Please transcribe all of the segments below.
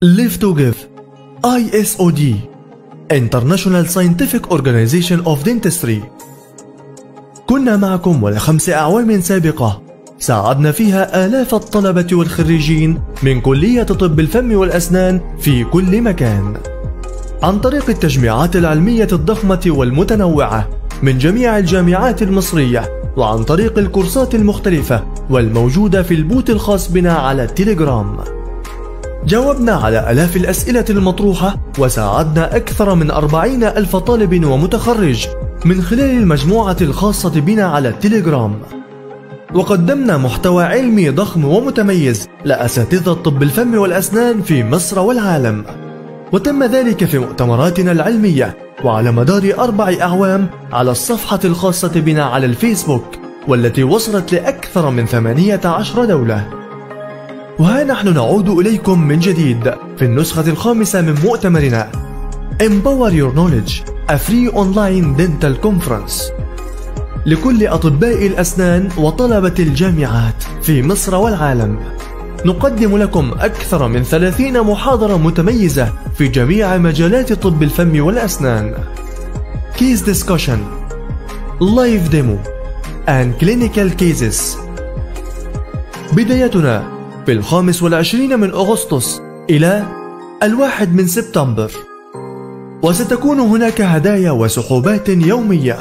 Live to Give ISOD International Scientific Organization of Dentistry كنا معكم ولخمس أعوام سابقة ساعدنا فيها آلاف الطلبة والخريجين من كلية طب الفم والأسنان في كل مكان عن طريق التجميعات العلمية الضخمة والمتنوعة من جميع الجامعات المصرية وعن طريق الكورسات المختلفة والموجودة في البوت الخاص بنا على التليجرام جاوبنا على ألاف الأسئلة المطروحة وساعدنا أكثر من أربعين ألف طالب ومتخرج من خلال المجموعة الخاصة بنا على التليجرام وقدمنا محتوى علمي ضخم ومتميز لأساتذة طب الفم والأسنان في مصر والعالم وتم ذلك في مؤتمراتنا العلمية وعلى مدار أربع أعوام على الصفحة الخاصة بنا على الفيسبوك والتي وصلت لأكثر من 18 دولة وها نحن نعود إليكم من جديد في النسخة الخامسة من مؤتمرنا Empower Your Knowledge A Free Online Dental Conference لكل أطباء الأسنان وطلبة الجامعات في مصر والعالم نقدم لكم أكثر من 30 محاضرة متميزة في جميع مجالات طب الفم والأسنان Case Discussion Live Demo and Clinical Cases بدايتنا في الخامس والعشرين من أغسطس إلى الواحد من سبتمبر وستكون هناك هدايا وسحوبات يومية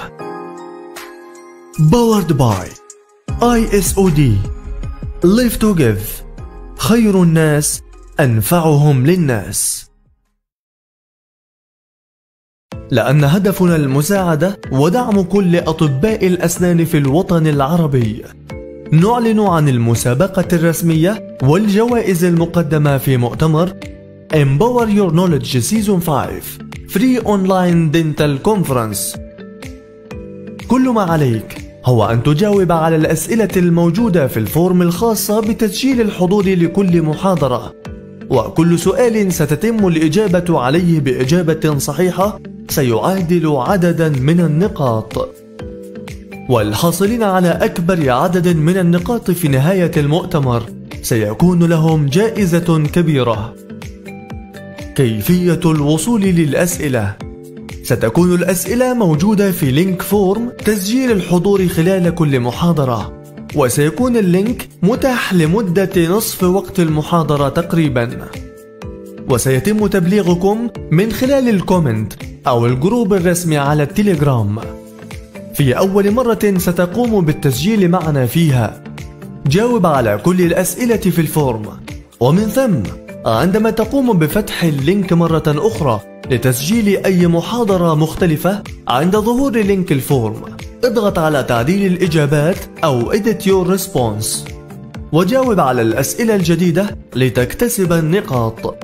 Powered by ISOD Live to Give خير الناس أنفعهم للناس لأن هدفنا المساعدة ودعم كل أطباء الأسنان في الوطن العربي نعلن عن المسابقة الرسمية والجوائز المقدمة في مؤتمر Empower Your Knowledge Season 5 Free Online Dental Conference كل ما عليك هو أن تجاوب على الأسئلة الموجودة في الفورم الخاصة بتسجيل الحضور لكل محاضرة وكل سؤال ستتم الإجابة عليه بإجابة صحيحة سيعادل عددا من النقاط والحاصلين على أكبر عدد من النقاط في نهاية المؤتمر سيكون لهم جائزة كبيرة كيفية الوصول للأسئلة ستكون الأسئلة موجودة في لينك فورم تسجيل الحضور خلال كل محاضرة وسيكون اللينك متاح لمدة نصف وقت المحاضرة تقريبا وسيتم تبليغكم من خلال الكومنت أو الجروب الرسمي على التليجرام في أول مرة ستقوم بالتسجيل معنا فيها جاوب على كل الأسئلة في الفورم ومن ثم عندما تقوم بفتح اللينك مرة أخرى لتسجيل أي محاضرة مختلفة عند ظهور لينك الفورم اضغط على تعديل الإجابات أو Edit Your Response وجاوب على الأسئلة الجديدة لتكتسب النقاط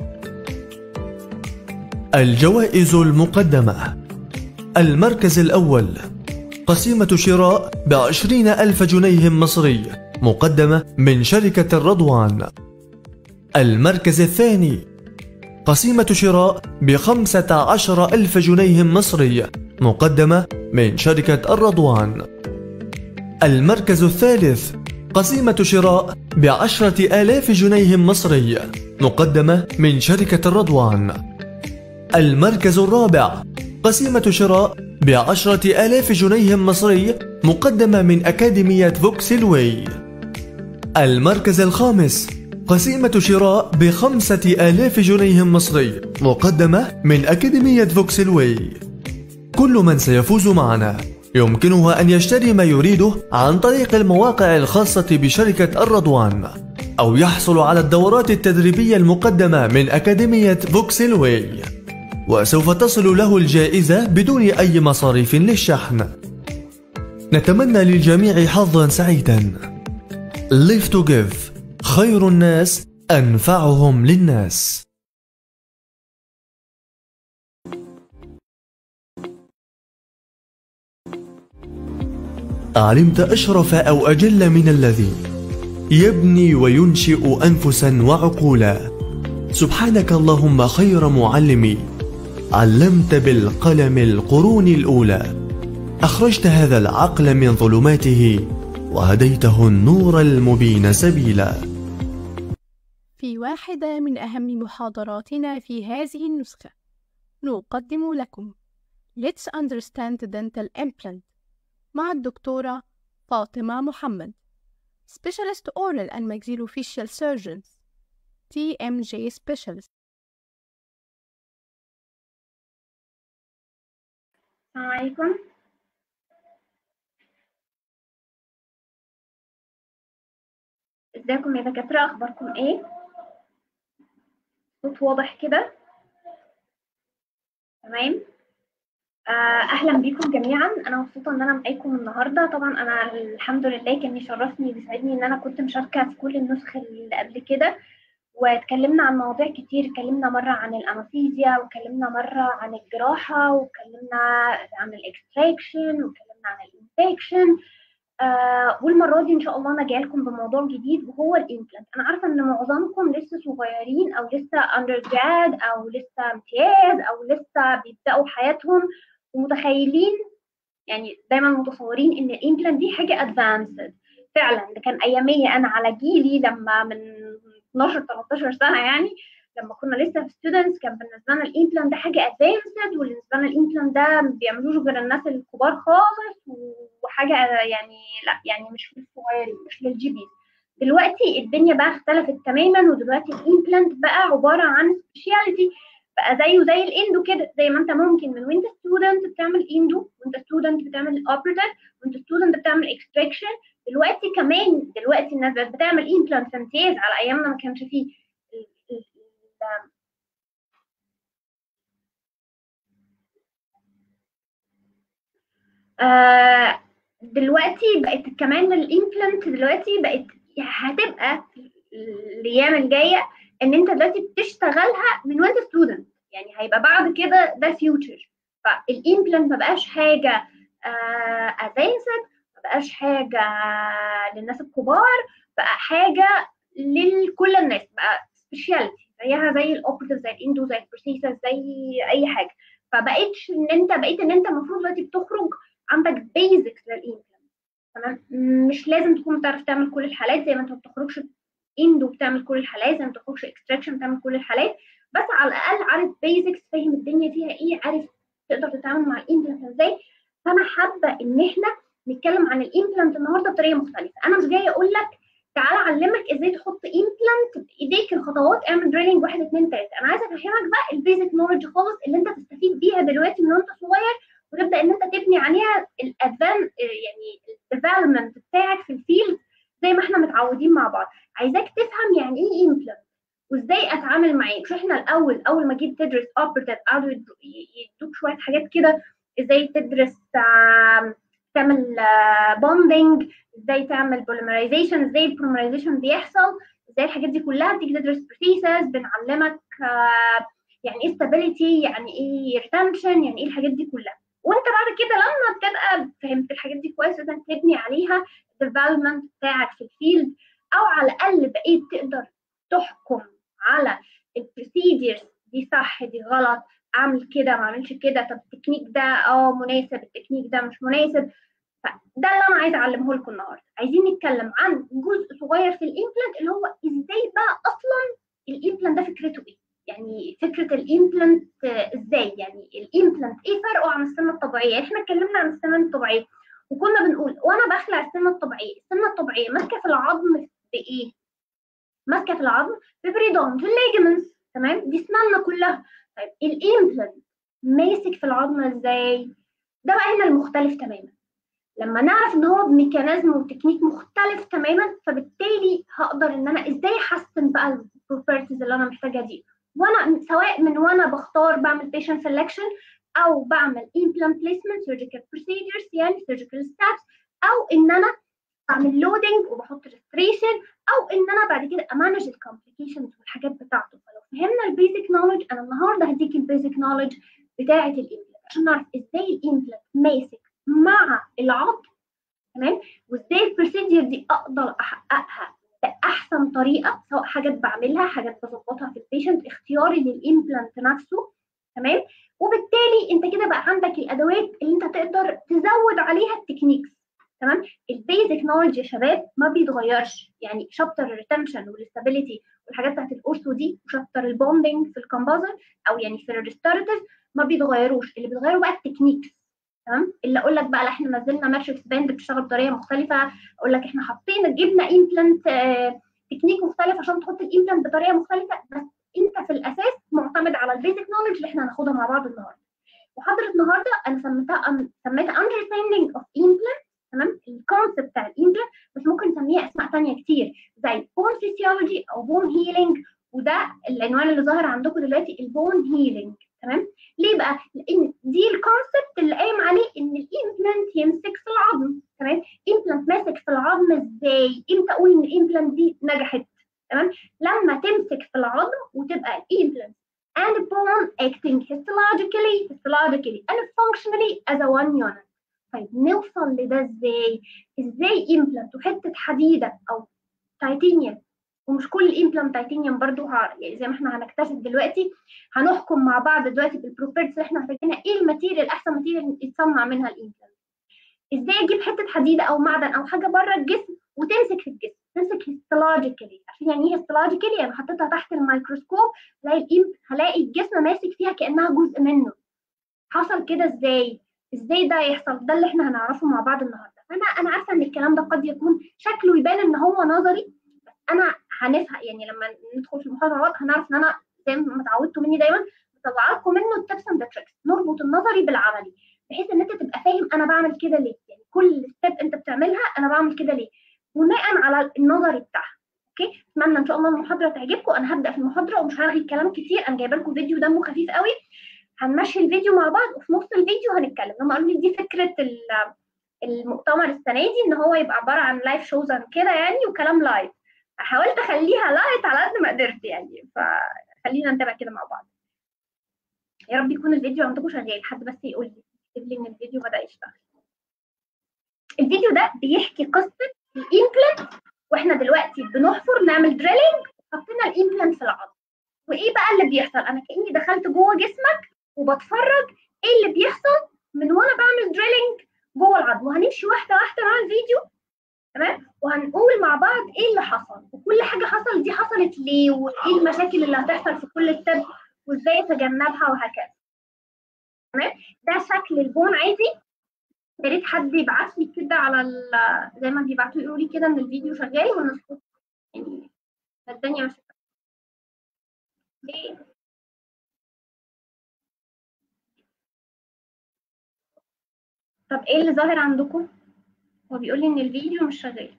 الجوائز المقدمة المركز الأول قسيمة شراء بعشرين ألف جنيه مصري مقدمة من شركة الرضوان المركز الثاني قسيمة شراء بخمسة عشر ألف جنيه مصري مقدمة من شركة الرضوان المركز الثالث قسيمة شراء بعشرة آلاف جنيه مصري مقدمة من شركة الرضوان المركز الرابع قسيمة شراء بعشرة آلاف جنيه مصري مقدمة من أكاديمية فوكسلوي المركز الخامس قسيمة شراء بخمسة آلاف جنيه مصري مقدمة من أكاديمية فوكسلوي كل من سيفوز معنا يمكنه أن يشتري ما يريده عن طريق المواقع الخاصة بشركة الرضوان أو يحصل على الدورات التدريبية المقدمة من أكاديمية فوكسلوي وسوف تصل له الجائزة بدون أي مصاريف للشحن نتمنى للجميع حظا سعيدا Live to give خير الناس أنفعهم للناس علمت أشرف أو أجل من الذي يبني وينشئ أنفسا وعقولا سبحانك اللهم خير معلمي علمت بالقلم القرون الأولى أخرجت هذا العقل من ظلماته وهديته النور المبين سبيلا في واحدة من أهم محاضراتنا في هذه النسخة نقدم لكم Let's Understand Dental Implant مع الدكتورة فاطمة محمد Specialist Oral and Maxillofacial Surgeons TMJ Specialist السلام عليكم ازيكم يا دكاترة اخباركم ايه صوت واضح كده تمام آه، اهلا بيكم جميعا انا مبسوطه ان انا معاكم النهارده طبعا انا الحمد لله كان يشرفني ويسعدني ان انا كنت مشاركه في كل النسخ اللي قبل كده واتكلمنا عن مواضيع كتير اتكلمنا مره عن الانستيزيا واتكلمنا مره عن الجراحه واتكلمنا عن الاكستراكشن واتكلمنا عن الانفكشن آه والمره دي ان شاء الله انا جايه لكم بموضوع جديد وهو الامبلانت انا عارفه ان معظمكم لسه صغيرين او لسه اندر جراد او لسه امتياز او لسه بيبداوا حياتهم ومتخيلين يعني دايما متصورين ان الامبلانت دي حاجه ادفانسد فعلا ده كان ايامي انا على جيلي لما من 12 13 سنه يعني لما كنا لسه في ستودنتس كان بالنسبه لنا الامبلانت ده حاجه ادفانسد وبالنسبه لنا الامبلانت ده ما بيعملوش غير الناس الكبار خالص وحاجه يعني لا يعني مش للصغيرين مش للجي بيز دلوقتي الدنيا بقى اختلفت تماما ودلوقتي الامبلانت بقى عباره عن سبيشاليتي بقى زيه زي الاندو كده زي ما انت ممكن من وانت ستودنت بتعمل اندو وانت ستودنت بتعمل اوبريتيف وانت ستودنت بتعمل اكستراكشن دلوقتي كمان دلوقتي الناس بقت بتعمل امبلانت امتياز على ايامنا ما كانش فيه آه دلوقتي بقت كمان الامبلانت دلوقتي بقت هتبقى الايام الجايه ان انت دلوقتي بتشتغلها من وانت ستودنت يعني هيبقى بعد كده ده فيوتشر فالامبلانت ما بقاش حاجه ادفانسد ما بقاش حاجه للناس الكبار بقى حاجه لكل الناس بقى سبيشاليتي زيها زي الاوبريتيف زي الاندو زي البروسيسر زي اي حاجه فبقيتش ان انت بقيت ان انت المفروض دلوقتي بتخرج عندك بيزكس للامبلانت تمام مش لازم تكون بتعرف تعمل كل الحالات زي ما انت ما بتخرجش اندو بتعمل كل الحالات زي ما بتخرجش اكستراكشن بتعمل كل الحالات بس على الاقل عارف بيزكس فاهم الدنيا فيها ايه عارف تقدر تتعامل مع الامبلانت ازاي فانا حابه ان احنا نتكلم عن الامبلانت النهارده بطريقه مختلفه انا مش جايه اقول لك تعالى اعلمك ازاي تحط امبلانت بايديك الخطوات اعمل دريلنج 1 2 3 انا عايزه افهمك بقى البيزك نولج خالص اللي انت تستفيد بيها دلوقتي من وانت صغير وتبدا ان انت تبني عليها الادفان يعني الديفلوبمنت بتاعك في الفيلد زي ما احنا متعودين مع بعض عايزاك تفهم يعني ايه امبلانت وازاي اتعامل معاه مش احنا الاول اول ما جيت تدرس اوبريتيف قعدوا يدوك شويه حاجات كده ازاي تدرس تعمل بوندنج ازاي تعمل بوليمرايزيشن ازاي البوليمرايزيشن بيحصل ازاي الحاجات دي كلها تيجي تدرس بروسيسز بنعلمك يعني ايه stability يعني ايه retention يعني ايه الحاجات دي كلها وانت بعد كده لما بتبقى فهمت الحاجات دي كويس تقدر تبني عليها الديفلوبمنت بتاعك في الفيلد او على الاقل بقيت تقدر تحكم على البروسيدرز دي صح دي غلط اعمل كده ما اعملش كده طب التكنيك ده اه مناسب التكنيك ده مش مناسب فده اللي انا عايزه اعلمه لكم النهارده عايزين نتكلم عن جزء صغير في الامبلانت اللي هو ازاي بقى اصلا الامبلانت ده فكرته ايه يعني فكره الامبلانت ازاي يعني الامبلانت ايه فرقه عن السنه الطبيعيه احنا اتكلمنا عن السنه الطبيعيه وكنا بنقول وانا بخلع السنه الطبيعيه السنه الطبيعيه ماسكه في العظم بايه ماسكه في العظم ببريدون في الليجمنتس تمام دي اسناننا كلها طيب الامبلانت ماسك في العظم ازاي ده بقى هنا المختلف تماما لما نعرف ان هو بميكانيزم وتكنيك مختلف تماما فبالتالي هقدر ان انا ازاي احسن بقى البروبرتيز اللي انا محتاجها دي وانا سواء من وانا بختار بعمل patient selection او بعمل implant placement surgical procedures يعني surgical steps او ان انا بعمل loading وبحط restoration او ان انا بعد كده امانج الكومبليكيشنز والحاجات بتاعته فلو فهمنا البيزك نولج انا النهارده هديك البيزك نولج بتاعه الامبلانت عشان نعرف ازاي الامبلانت ماسك مع العظم تمام وازاي البروسيدير دي اقدر احققها باحسن طريقه سواء حاجات بعملها حاجات بظبطها في البيشنت اختياري للامبلانت نفسه تمام وبالتالي انت كده بقى عندك الادوات اللي انت تقدر تزود عليها التكنيكس تمام البيزك نولج يا شباب ما بيتغيرش يعني شابتر الريتنشن والاستابيليتي والحاجات بتاعت الاورثو دي وشابتر البوندنج في الكومبوزر او يعني في الريستوراتيف ما بيتغيروش اللي بيتغيروا بقى التكنيكس تمام اللي اقول لك بقى لا احنا نزلنا ماتريكس باند بتشتغل بطريقه مختلفه اقول لك احنا حطينا جبنا امبلانت تكنيك مختلف عشان تحط الامبلانت بطريقه مختلفه بس انت في الاساس معتمد على البيزك نولج اللي احنا هناخدها مع بعض النهارده محاضره النهارده انا سميتها سميتها understanding of implant تمام الكونسيبت بتاع الامبلانت بس ممكن نسميها اسماء ثانيه كتير زي بون فيسيولوجي او بون هيلينج وده العنوان اللي ظاهر عندكم دلوقتي البون هيلينج تمام ليه بقى لان دي الكونسيبت اللي قايم عليه ان الامبلانت يمسك في العظم تمام امبلانت ماسك في العظم ازاي امتى اقول ان الامبلانت دي نجحت تمام لما تمسك في العظم وتبقى الامبلانت and bone acting histologically histologically and functionally as a one unit طيب نوصل لده ازاي ازاي امبلانت وحته حديده او تيتانيوم ومش كل الامبلانت تيتانيوم برضو ها يعني زي ما احنا هنكتشف دلوقتي هنحكم مع بعض دلوقتي بالبروبرتيز اللي احنا محتاجينها ايه الماتيريال احسن ماتيريال يتصنع منها الامبلانت ازاي اجيب حته حديده او معدن او حاجه بره الجسم وتمسك في الجسم تمسك هيستولوجيكالي عشان يعني ايه هيستولوجيكالي يعني حطيتها تحت الميكروسكوب هلاقي الإم... هلاقي الجسم ماسك فيها كانها جزء منه حصل كده ازاي ازاي ده يحصل ده اللي احنا هنعرفه مع بعض النهارده فانا انا عارفه ان الكلام ده قد يكون شكله يبان ان هو نظري بس انا هنفهم يعني لما ندخل في المحاضره هنعرف ان انا زي ما اتعودتوا مني دايما بطلع لكم منه التبس اند تريكس نربط النظري بالعملي بحيث ان انت تبقى فاهم انا بعمل كده ليه يعني كل ستيب انت بتعملها انا بعمل كده ليه بناء على النظري بتاعها اوكي اتمنى ان شاء الله المحاضره تعجبكم انا هبدا في المحاضره ومش هرغي كلام كتير انا جايبه لكم فيديو دمه خفيف قوي هنمشي الفيديو مع بعض وفي نص الفيديو هنتكلم هم قالوا لي دي فكره المؤتمر السنه دي ان هو يبقى عباره عن لايف شوز كده يعني وكلام لايف حاولت اخليها لايت على قد ما قدرت يعني فخلينا نتابع كده مع بعض يا رب يكون الفيديو عندكم شغال حد بس يقول لي يكتب لي ان الفيديو بدا يشتغل الفيديو ده بيحكي قصه الامبلانت واحنا دلوقتي بنحفر نعمل دريلينج حطينا الامبلانت في العظم وايه بقى اللي بيحصل انا كاني دخلت جوه جسمك وبتفرج ايه اللي بيحصل من وانا بعمل دريلينج جوه العظم وهنمشي واحده واحده مع الفيديو تمام وهنقول مع بعض ايه اللي حصل وكل حاجه حصلت دي حصلت ليه وايه المشاكل اللي هتحصل في كل ستيب وازاي اتجنبها وهكذا تمام ده شكل البون عادي يا ريت حد يبعت لي كده على زي ما بيبعتوا يقولوا لي كده ان الفيديو شغال وان الصوت يعني الدنيا مش ليه طب ايه اللي ظاهر عندكم هو بيقول لي ان الفيديو مش شغال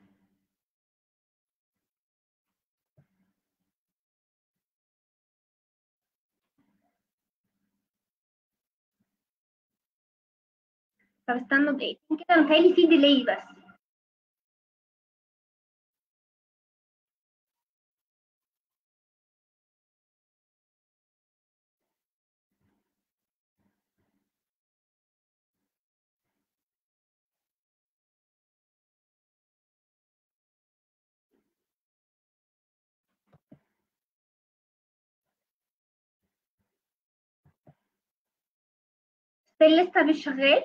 طب استنوا دقيقتين كده متهيألي في ديلي بس لسه مش شغال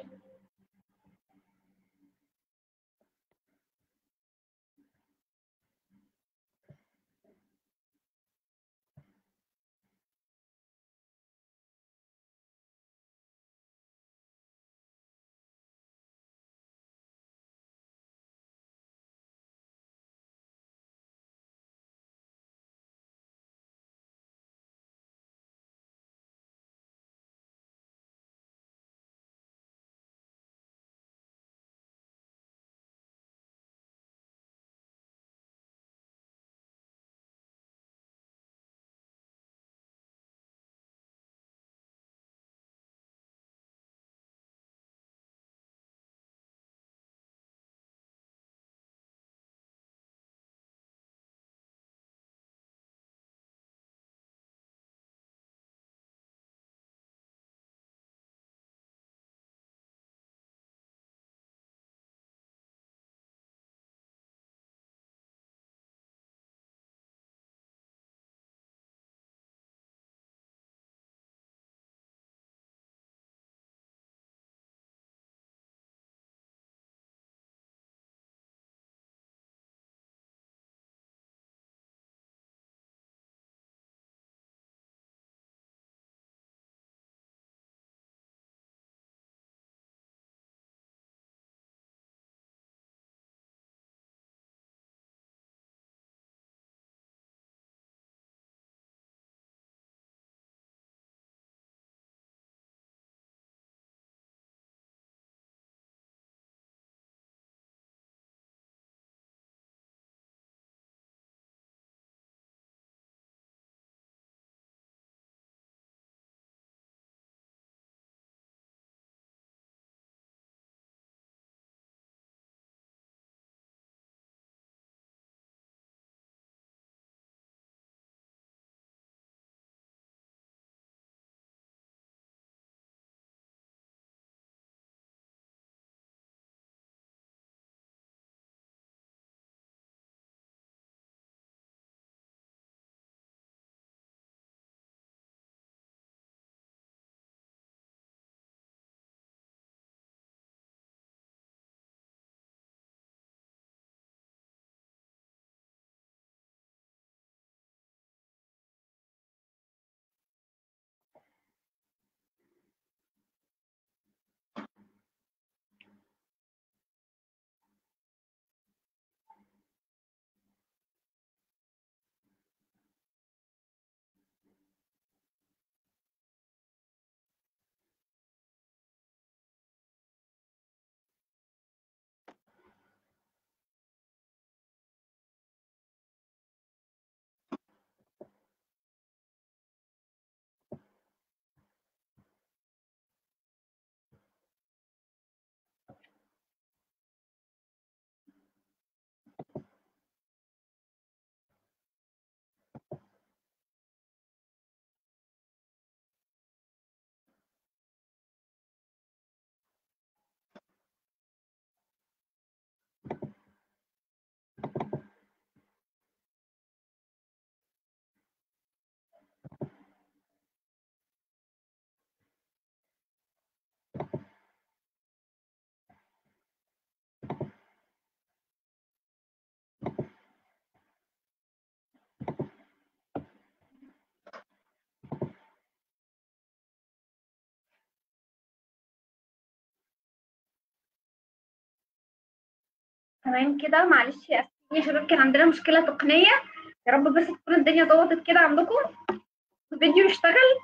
تمام كده معلش يا يا شباب كان عندنا مشكلة تقنية يا رب بس تكون الدنيا ضبطت كده عندكم الفيديو يشتغل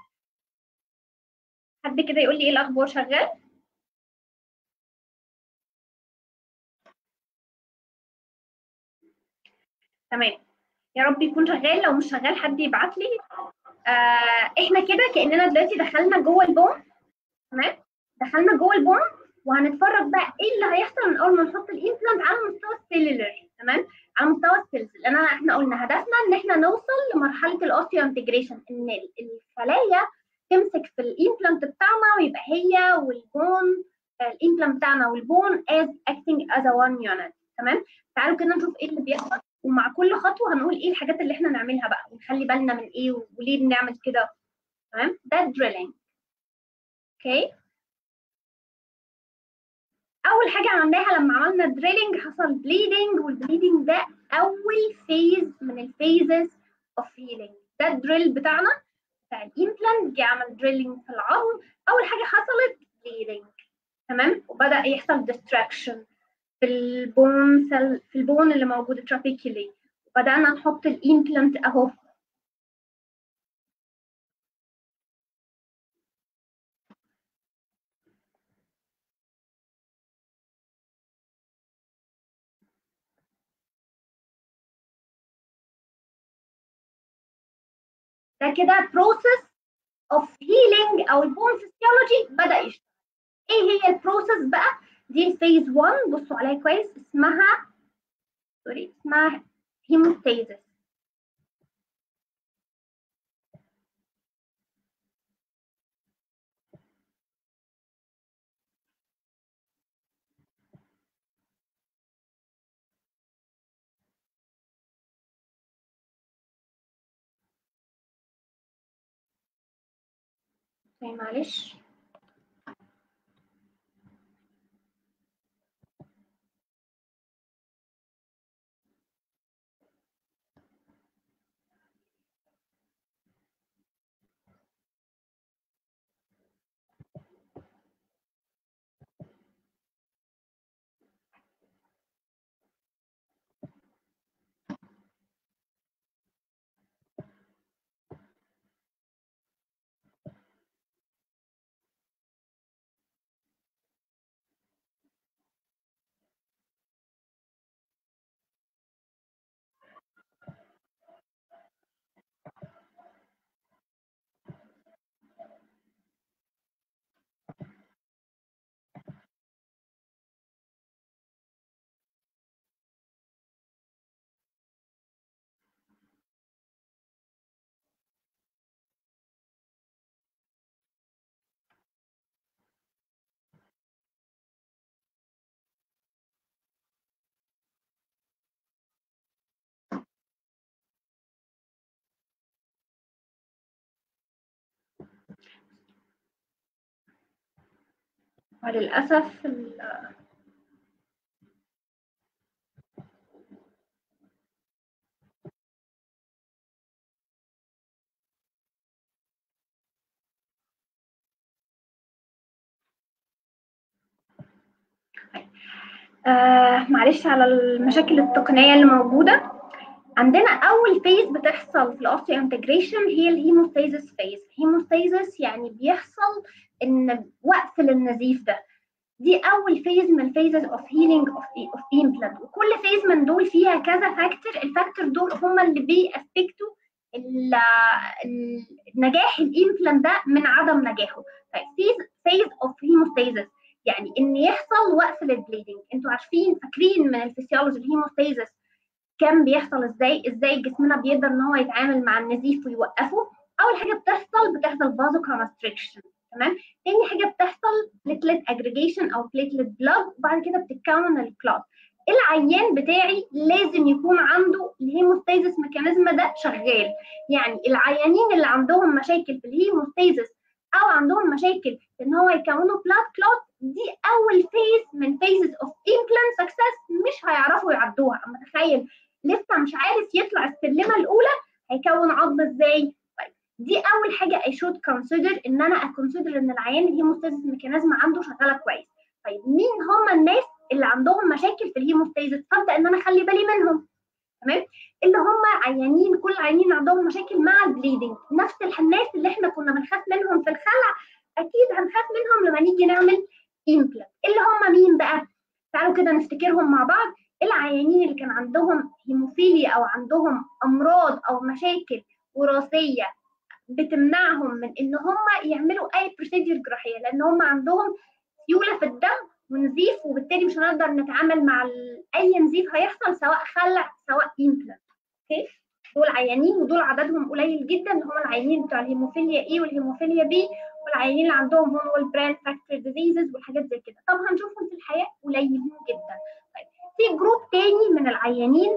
حد كده يقول لي ايه الأخبار شغال تمام يا رب يكون شغال لو مش شغال حد يبعت لي آه احنا كده كأننا دلوقتي دخلنا جوه البون تمام دخلنا جوه البون وهنتفرج بقى ايه اللي هيحصل من اول ما نحط الامبلانت على مستوى السيلولر تمام على مستوى السيلز لان أنا- احنا قلنا هدفنا ان احنا نوصل لمرحله الاوستيو انتجريشن ان ال- الخلايا تمسك في الامبلانت بتاعنا ويبقى هي والبون الامبلانت بتاعنا والبون as acting as a one unit تمام تعالوا كده نشوف ايه اللي بيحصل ومع كل خطوه هنقول ايه الحاجات اللي احنا نعملها بقى ونخلي بالنا من ايه وليه بنعمل كده تمام ده دريلينج اوكي اول حاجه عملناها لما عملنا دريلينج حصل بليدنج والبليدنج ده اول فيز من الفيزز اوف هيلينج ده الدريل بتاعنا بتاع الامبلانت جه عمل دريلينج في العظم اول حاجه حصلت بليدنج تمام وبدا يحصل ديستراكشن في البون سيل في البون اللي موجود ترابيكيولي وبدانا نحط الامبلانت اهو ده كده بروسيس اوف هيلينج او البون فيسيولوجي بدا يشتغل ايه هي البروسيس بقى دي الفيز 1 بصوا عليها كويس اسمها سوري اسمها هيموستاسيس طيب معلش وللاسف ال- آه معلش على المشاكل التقنية اللي موجودة عندنا أول فيز بتحصل في الأوستيو انتجريشن هي الهيموستاسيس فيز الهيموستاسيس يعني بيحصل إن وقف للنزيف ده دي أول فيز من الفيزز اوف هيلينج اوف اوف امبلانت وكل فيز من دول فيها كذا فاكتور الفاكتور دول هما اللي بيأفكتوا ال- ال- نجاح الامبلانت ده من عدم نجاحه طيب فيز فيز اوف هيموستاسيس يعني ان يحصل وقف للبليدنج انتوا عارفين فاكرين من الفسيولوجي الهيموستاسيس كان بيحصل ازاي ازاي جسمنا بيقدر ان هو يتعامل مع النزيف ويوقفه اول حاجه بتحصل بتحصل فازو كونستريكشن تمام تاني حاجه بتحصل بليتلت اجريجيشن او بليتلت بلاد وبعد كده بتتكون الكلوت العيان بتاعي لازم يكون عنده الهيموستاسيس ميكانيزم ده شغال يعني العيانين اللي عندهم مشاكل في الهيموستاسيس او عندهم مشاكل في ان هو يكونوا بلاد كلوت دي اول فيز من فيزز اوف امبلانت سكسس مش هيعرفوا يعدوها اما تخيل لسه مش عارف يطلع السلمه الاولى هيكون عظم ازاي طيب دي اول حاجه اي شود كونسيدر ان انا اكونسيدر ان العيان الهيموستاسيس ميكانيزم عنده شغاله كويس طيب مين هم الناس اللي عندهم مشاكل في الهيموستاسيس فابدا ان انا اخلي بالي منهم تمام اللي هم عيانين كل عيانين عندهم مشاكل مع البليدنج نفس الناس اللي احنا كنا بنخاف منهم في الخلع اكيد هنخاف منهم لما نيجي نعمل امبلانت اللي هم مين بقى تعالوا كده نفتكرهم مع بعض العيانين اللي كان عندهم هيموفيليا او عندهم امراض او مشاكل وراثيه بتمنعهم من ان هم يعملوا اي بروسيدير جراحيه لان هم عندهم سيوله في الدم ونزيف وبالتالي مش هنقدر نتعامل مع اي نزيف هيحصل سواء خلع سواء امبلانت اوكي دول عيانين ودول عددهم قليل جدا اللي هم العيانين بتوع الهيموفيليا اي والهيموفيليا بي والعيانين اللي عندهم هون برين فاكتور ديزيزز والحاجات زي كده طب هنشوفهم في الحياه قليلين جدا طيب في جروب تاني من العيانين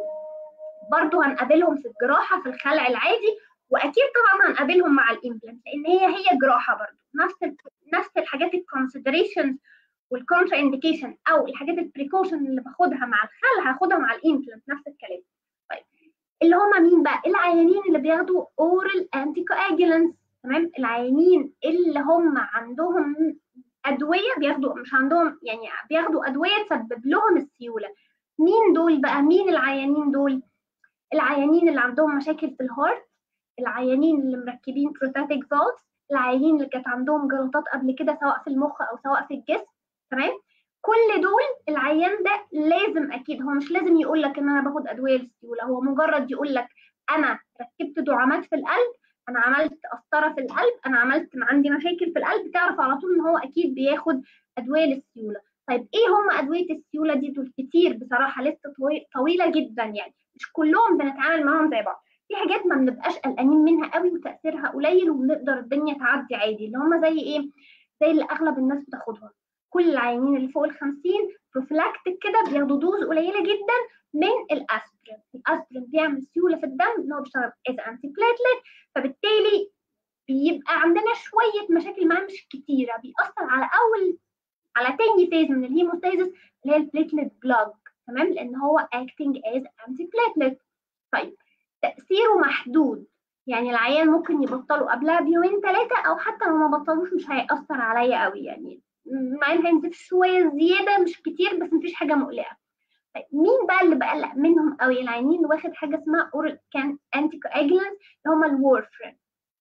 برضو هنقابلهم في الجراحه في الخلع العادي واكيد طبعا هنقابلهم مع الامبلانت لان هي هي جراحه برضو نفس نفس الحاجات الكونسيدريشنز والكونترا انديكيشن او الحاجات البريكوشن اللي باخدها مع الخلع هاخدها مع الامبلانت نفس الكلام طيب اللي هم مين بقى العيانين اللي بياخدوا اورال انتي كواجولانس تمام العيانين اللي هم عندهم ادويه بياخدوا مش عندهم يعني بياخدوا ادويه تسبب لهم السيوله مين دول بقى مين العيانين دول العيانين اللي عندهم مشاكل في الهارت العيانين اللي مركبين بروتاتيك فالف العيانين اللي كانت عندهم جلطات قبل كده سواء في المخ او سواء في الجسم تمام كل دول العيان ده لازم اكيد هو مش لازم يقول لك ان انا باخد ادويه للسيوله هو مجرد يقول لك انا ركبت دعامات في القلب انا عملت قسطره في القلب انا عملت عندي مشاكل في القلب تعرف على طول ان هو اكيد بياخد ادويه للسيوله طيب ايه هم ادويه السيوله دي دول كتير بصراحه لسه طويله جدا يعني مش كلهم بنتعامل معاهم زي بعض في حاجات ما بنبقاش قلقانين منها قوي وتاثيرها قليل وبنقدر الدنيا تعدي عادي اللي هم زي ايه زي اللي اغلب الناس بتاخدها كل العيانين اللي فوق ال 50 بروفلاكتيك كده بياخدوا دوز قليله جدا من الاسبرين الاسبرين بيعمل سيوله في الدم ان هو بيشتغل از انتي بليتلت فبالتالي بيبقى عندنا شويه مشاكل معاه مش كتيره بيأثر على اول على تاني فيز من الهيموستاسيس اللي هي البليتلت بلاج تمام لان هو اكتنج از انتي بليتلت طيب تاثيره محدود يعني العيان ممكن يبطلوا قبلها بيومين ثلاثه او حتى لو ما بطلوش مش هيأثر عليا قوي يعني مع ان هينزف شويه زياده مش كتير بس مفيش حاجه مقلقه طيب مين بقى اللي بقلق منهم قوي العيانين اللي واخد حاجه اسمها اورال كان انتي كواجلانس اللي هم الورفرين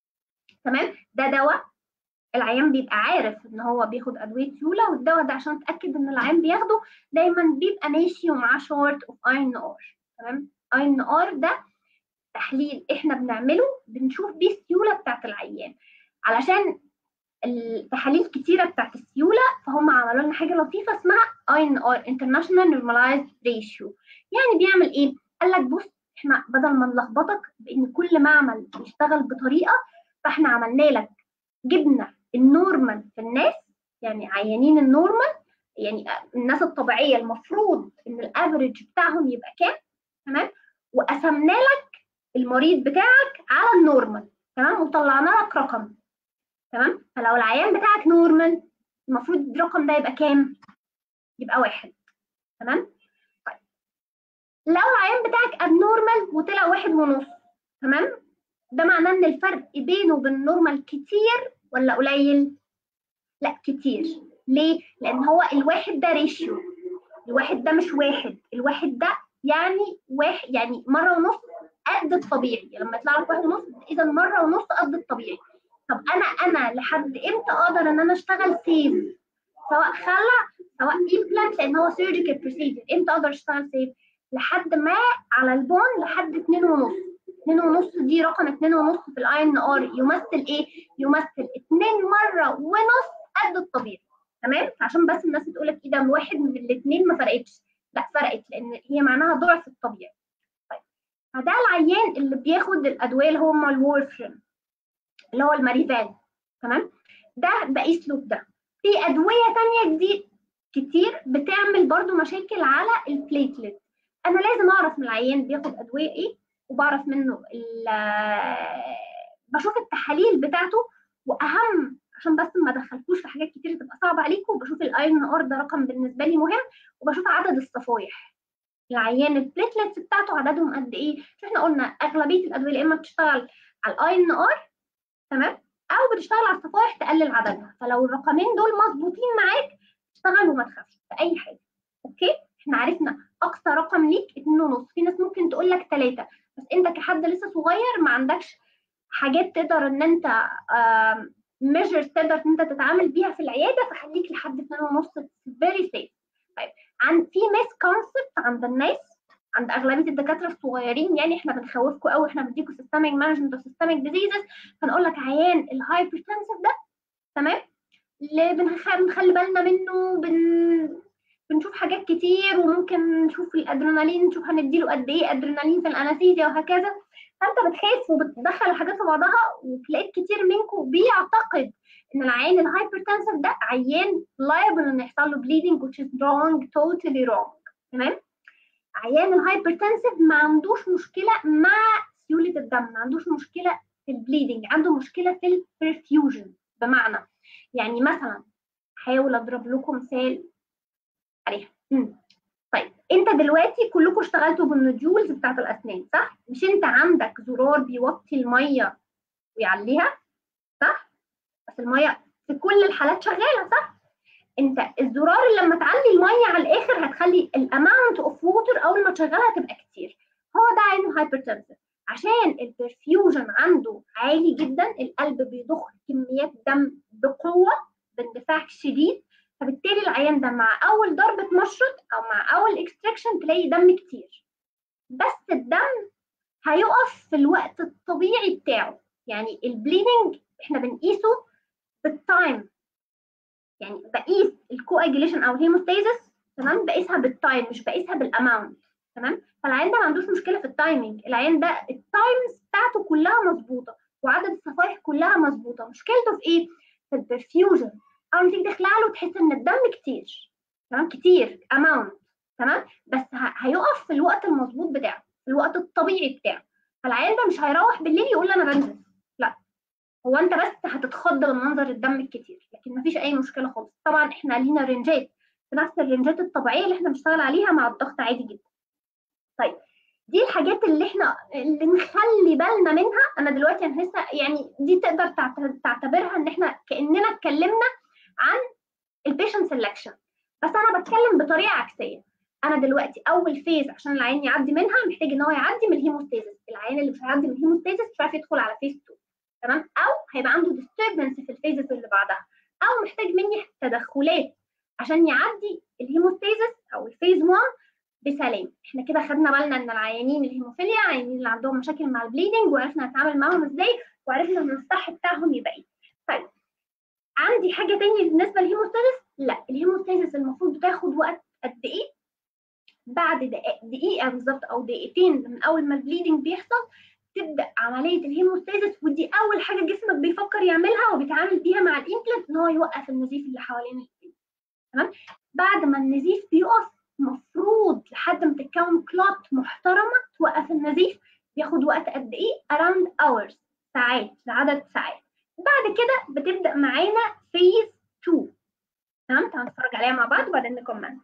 تمام ده دواء العيان بيبقى عارف ان هو بياخد ادويه سيوله والدواء ده عشان اتاكد ان العيان بياخده دايما بيبقى ماشي ومعاه شورت اوف اين ار تمام اين ار ده تحليل احنا بنعمله بنشوف بيه السيوله بتاعت العيان علشان التحاليل كتيره بتاعت السيوله فهم عملوا لنا حاجه لطيفه اسمها اين ار انترناشونال نورماليزد ريشيو يعني بيعمل ايه قال لك بص احنا بدل ما نلخبطك بان كل معمل بيشتغل بطريقه فاحنا عملنا لك جبنا النورمال في الناس يعني عيانين النورمال يعني الناس الطبيعيه المفروض ان الافريج بتاعهم يبقى كام تمام وقسمنا لك المريض بتاعك على النورمال تمام وطلعنا لك رقم تمام فلو العيان بتاعك نورمال المفروض الرقم ده يبقى كام يبقى واحد تمام طيب لو العيان بتاعك ابنورمال وطلع واحد ونص تمام ده معناه ان الفرق بينه وبين النورمال كتير ولا قليل لا كتير ليه لان هو الواحد ده ريشيو الواحد ده مش واحد الواحد ده يعني واحد يعني مره ونص قد الطبيعي لما يطلع لك واحد ونص اذا مره ونص قد الطبيعي طب انا انا لحد امتى اقدر ان انا اشتغل سيف سواء خلع سواء امبلانت لان هو سيرجيكال بروسيجر امتى اقدر اشتغل سيف لحد ما على البون لحد 2 ونص 2 ونص دي رقم 2 ونص في الاي ان ار يمثل ايه يمثل 2 مره ونص قد الطبيعي تمام عشان بس الناس تقول لك ايه ده واحد من الاثنين ما فرقتش لا فرقت لان هي معناها ضعف الطبيعي طيب فده العيان اللي بياخد الادويه اللي هم الورفرين اللي هو الماريفان تمام ده بقيس له ده في ادويه تانية جديد كتير بتعمل برضو مشاكل على البليتلت انا لازم اعرف من العيان بياخد ادويه ايه وبعرف منه بشوف التحاليل بتاعته واهم عشان بس ما ادخلكوش في حاجات كتير تبقى صعبه عليكم بشوف الايرن ار ده رقم بالنسبه لي مهم وبشوف عدد الصفايح العيان البليتلتس بتاعته عددهم قد ايه مش احنا قلنا اغلبيه الادويه يا اما بتشتغل على الايرن ار تمام او بتشتغل على الصفائح تقلل عددها فلو الرقمين دول مظبوطين معاك اشتغل وما تخافش في اي حاجه اوكي احنا عرفنا اقصى رقم ليك 2.5 في ناس ممكن تقول لك 3 بس انت كحد لسه صغير ما عندكش حاجات تقدر ان انت ميجرز تقدر ان انت تتعامل بيها في العياده فخليك لحد 2.5 فيري سيف طيب عن في ميس كونسبت عند الناس عند اغلبيه الدكاتره الصغيرين يعني احنا بنخوفكم قوي احنا بنديكم سيستميك مانجمنت وسيستميك ديزيزز فنقول لك عيان الهايبرتنسيف ده تمام اللي بنخلي بالنا منه بن بنشوف حاجات كتير وممكن نشوف الادرينالين نشوف هنديله قد ايه ادرينالين في الانستيزيا وهكذا فانت بتخاف وبتدخل الحاجات في بعضها وتلاقيت كتير منكم بيعتقد ان العيان الهايبرتنسيف ده عيان liable ان يحصل له bleeding which is wrong totally wrong تمام عيان الهايبرتنسيف ما عندوش مشكله مع سيوله الدم ما عندوش مشكله في البليدنج عنده مشكله في البرفيوجن بمعنى يعني مثلا هحاول اضرب لكم مثال عليها مم. طيب انت دلوقتي كلكم اشتغلتوا بالنوديولز بتاعت الاسنان صح مش انت عندك زرار بيوطي الميه ويعليها صح بس الميه في كل الحالات شغاله صح انت الزرار اللي لما تعلي الميه على الاخر هتخلي الاماونت اوف ووتر اول ما تشغلها تبقى كتير هو ده عينه هايبرتنسيف عشان البرفيوجن عنده عالي جدا القلب بيضخ كميات دم بقوه باندفاع شديد فبالتالي العيان ده مع اول ضربه مشرط او مع اول اكستراكشن تلاقي دم كتير بس الدم هيقف في الوقت الطبيعي بتاعه يعني البليدنج احنا بنقيسه بالتايم يعني بقيس الكواجيليشن او الهيموستاسيس تمام بقيسها بالتايم مش بقيسها بالاماونت تمام فالعيان ده ما عندوش مشكله في التايمنج العيان ده التايمز بتاعته كلها مظبوطه وعدد الصفائح كلها مظبوطه مشكلته في ايه في البرفيوجن اول ما تيجي تخلع له تحس ان الدم كتير تمام كتير اماونت تمام بس هيقف في الوقت المظبوط بتاعه في الوقت الطبيعي بتاعه فالعيان ده مش هيروح بالليل يقول انا بنزل لا هو انت بس هتتخض من منظر الدم الكتير لكن مفيش اي مشكله خالص طبعا احنا لينا رنجات في نفس الرنجات الطبيعيه اللي احنا بنشتغل عليها مع الضغط عادي جدا طيب دي الحاجات اللي احنا اللي نخلي بالنا منها انا دلوقتي انا لسه يعني دي تقدر تعتبرها ان احنا كاننا اتكلمنا عن البيشنت سelection بس انا بتكلم بطريقه عكسيه انا دلوقتي اول فيز عشان العيان يعدي منها محتاج ان هو يعدي من الهيموستاسيس العيان اللي مش هيعدي من الهيموستاسيس مش عارف يدخل على فيز 2 تمام او هيبقى عنده disturbance في الفيزز اللي بعدها او محتاج مني تدخلات عشان يعدي الهيموستاسيس او الفيز 1 بسلام احنا كده خدنا بالنا ان العيانين الهيموفيليا عيانين اللي عندهم مشاكل مع البليدنج وعرفنا نتعامل معاهم ازاي وعرفنا ان الصح بتاعهم يبقى ايه طيب عندي حاجه تانية بالنسبه للهيموستاسيس لا الهيموستاسيس المفروض بتاخد وقت قد ايه بعد دقيقه بالظبط او دقيقتين من اول ما البليدنج بيحصل تبدا عمليه الهيموستاسيس ودي اول حاجه جسمك بيفكر يعملها وبيتعامل بيها مع الامبلانت ان هو يوقف النزيف اللي حوالين البليد تمام بعد ما النزيف بيقف مفروض لحد ما تتكون كلوت محترمه توقف النزيف بياخد وقت قد ايه around hours ساعات لعدد ساعات بعد كده بتبدا معانا فيز 2 تمام تعالوا نتفرج عليها مع بعض وبعدين نكمل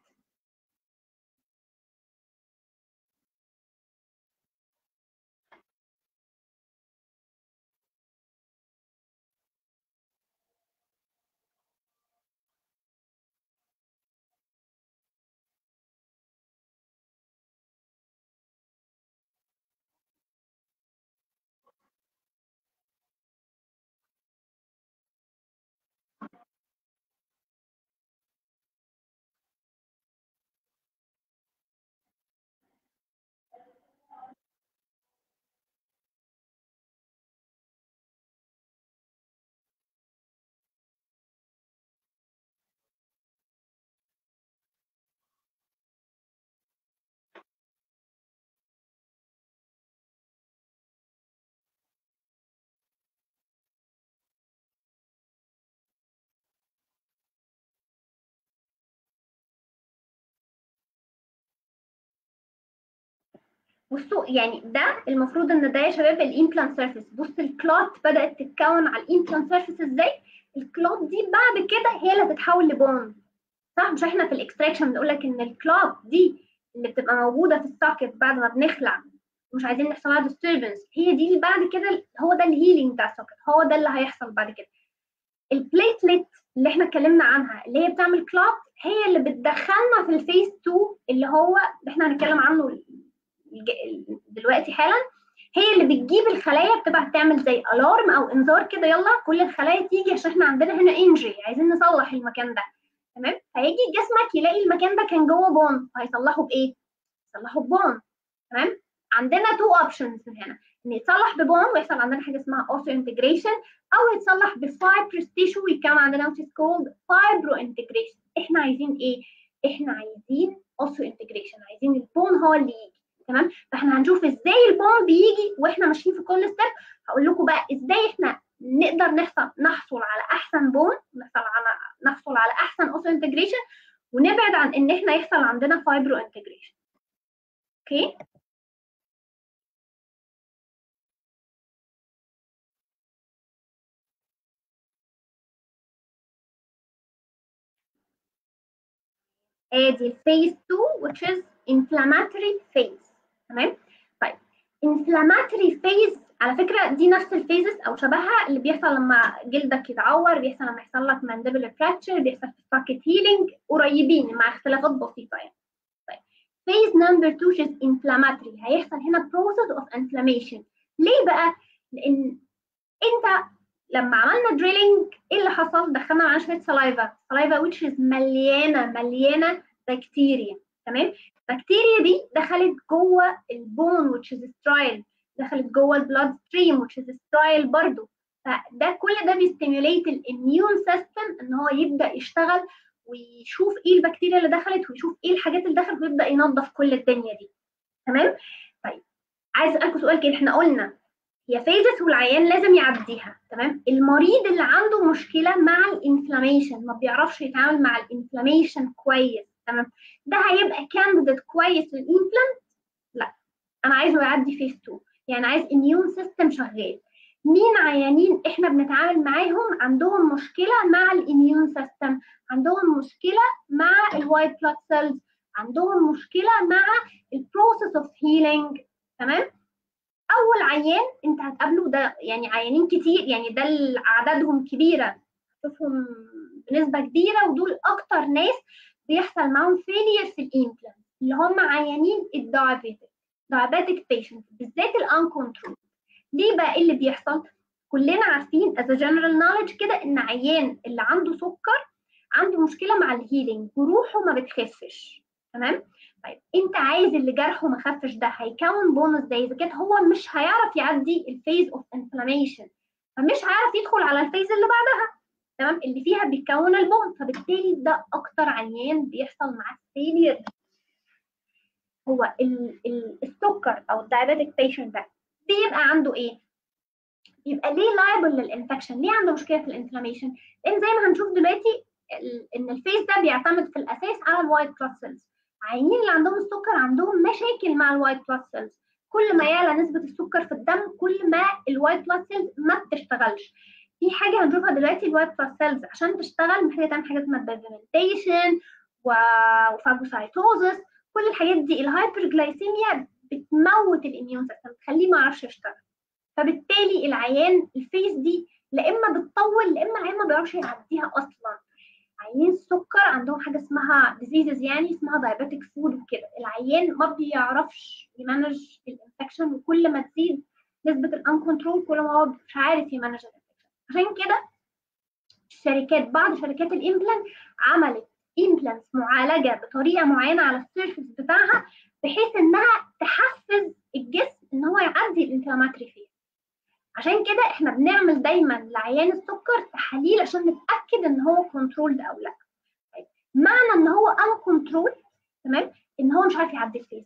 بصوا يعني ده المفروض ان ده يا شباب الامبلانت سيرفيس بص الكلوت بدات تتكون على الامبلانت سيرفيس ازاي الكلوت دي بعد كده هي اللي هتتحول لبوند صح مش احنا في الاكستراكشن بنقول لك ان الكلوت دي اللي بتبقى موجوده في الساكت بعد ما بنخلع مش عايزين نحصل لها ديستربنس هي دي اللي بعد كده هو ده الهيلينج بتاع الساكت هو ده اللي هيحصل بعد كده البليتلت اللي احنا اتكلمنا عنها اللي هي بتعمل كلوت هي اللي بتدخلنا في الفيز 2 اللي هو اللي احنا هنتكلم عنه الج- دلوقتي حالا هي اللي بتجيب الخلايا بتبقى بتعمل زي الارم او انذار كده يلا كل الخلايا تيجي عشان احنا عندنا هنا انجري عايزين نصلح المكان ده تمام فيجي جسمك يلاقي المكان ده كان جوه بون فهيصلحه بايه؟ يصلحه ببون تمام عندنا تو اوبشنز هنا ان يتصلح ببون ويحصل عندنا حاجه اسمها اوسو انتجريشن او يتصلح بفايبرس تيشو ويكون عندنا which is called fibro integration احنا عايزين ايه؟ احنا عايزين اوسو انتجريشن عايزين البون هو اللي يجي تمام فاحنا هنشوف ازاي البون بيجي واحنا ماشيين في كل ستيب هقول لكم بقى ازاي احنا نقدر نحصل نحصل على احسن بون نحصل على نحصل على احسن اوسو انتجريشن ونبعد عن ان احنا يحصل عندنا فايبرو انتجريشن اوكي ادي الفيز 2 which is inflammatory phase تمام طيب inflammatory phase على فكره دي نفس الفيزز او شبهها اللي بيحصل لما جلدك يتعور بيحصل لما يحصل لك mandibular fracture بيحصل في socket healing قريبين مع اختلافات بسيطه يعني طيب phase number 2 which is inflammatory هيحصل هنا process of inflammation ليه بقى لان انت لما عملنا دريلينج ايه اللي حصل؟ دخلنا معانا شويه سلايفا، سلايفا which is مليانه مليانه بكتيريا تمام؟ البكتيريا دي دخلت جوه البون which is sterile دخلت جوه البلاد ستريم which is sterile برضه فده كل ده بيستيميوليت الاميون سيستم ان هو يبدا يشتغل ويشوف ايه البكتيريا اللي دخلت ويشوف ايه الحاجات اللي دخلت ويبدا ينظف كل الدنيا دي تمام؟ طيب عايز اسالكم سؤال كده احنا قلنا هي فيزس والعيان لازم يعديها تمام المريض اللي عنده مشكله مع الانفلاميشن ما بيعرفش يتعامل مع الانفلاميشن كويس تمام ده هيبقى كانديديت كويس للانفلانت لا انا عايزه يعدي فيز 2 يعني عايز اميون سيستم شغال مين عيانين احنا بنتعامل معاهم عندهم مشكله مع الاميون سيستم عندهم مشكله مع الوايت بلاد سيلز عندهم مشكله مع البروسيس اوف هيلينج تمام اول عيان انت هتقابله ده يعني عيانين كتير يعني ده اللي اعدادهم كبيره شوفهم بنسبه كبيره ودول اكتر ناس بيحصل معاهم فيلير في الامبلانت اللي هم عيانين الدايابيتك diabetic patients بالذات الان كنترول ليه بقى ايه اللي بيحصل كلنا عارفين as a general knowledge كده ان عيان اللي عنده سكر عنده مشكله مع الهيلينج وروحه ما بتخفش تمام طيب انت عايز اللي جرحه ما خفش ده هيكون بونص زي اذا كان هو مش هيعرف يعدي الفيز اوف انفلاميشن فمش هيعرف يدخل على الفيز اللي بعدها تمام اللي فيها بيكون البون فبالتالي ده اكتر عيان بيحصل معاه فيلير هو ال ال السكر او الدايابيتك بيشنت ده بيبقى عنده ايه؟ يبقى ليه لايبل للانفكشن؟ ليه عنده مشكله في الانفلاميشن؟ لان زي ما هنشوف دلوقتي ان الفيز ده بيعتمد في الاساس على الوايت بلاد سيلز العيانين اللي عندهم السكر عندهم مشاكل مع الوايت بلاد سيلز كل ما يعلى نسبه السكر في الدم كل ما الوايت بلاد سيلز ما بتشتغلش في حاجه هنشوفها دلوقتي الوايت بلاد سيلز عشان تشتغل محتاجه تعمل حاجه اسمها بيرفمنتيشن وفاجوسايتوزس كل الحاجات دي الهايبرجلايسيميا بتموت الاميون سيستم بتخليه ما يعرفش يشتغل فبالتالي العيان الفيس دي لا اما بتطول لا اما العيان ما بيعرفش يعديها اصلا عيانين السكر عندهم حاجه اسمها ديزيزز يعني اسمها دايابيتك فود وكده العيان ما بيعرفش يمانج الانفكشن وكل ما تزيد نسبه الان كنترول كل ما هو مش عارف يمانج الانفكشن عشان كده الشركات بعض شركات الامبلانت عملت امبلانتس معالجه بطريقه معينه على السيرفيس بتاعها بحيث انها تحفز الجسم ان هو يعدي الانفلاماتري فيه عشان كده احنا بنعمل دايما لعيان السكر تحاليل عشان نتاكد ان هو كنترولد او لا طيب معنى ان هو ان كنترول تمام ان هو مش عارف يعدي الفيز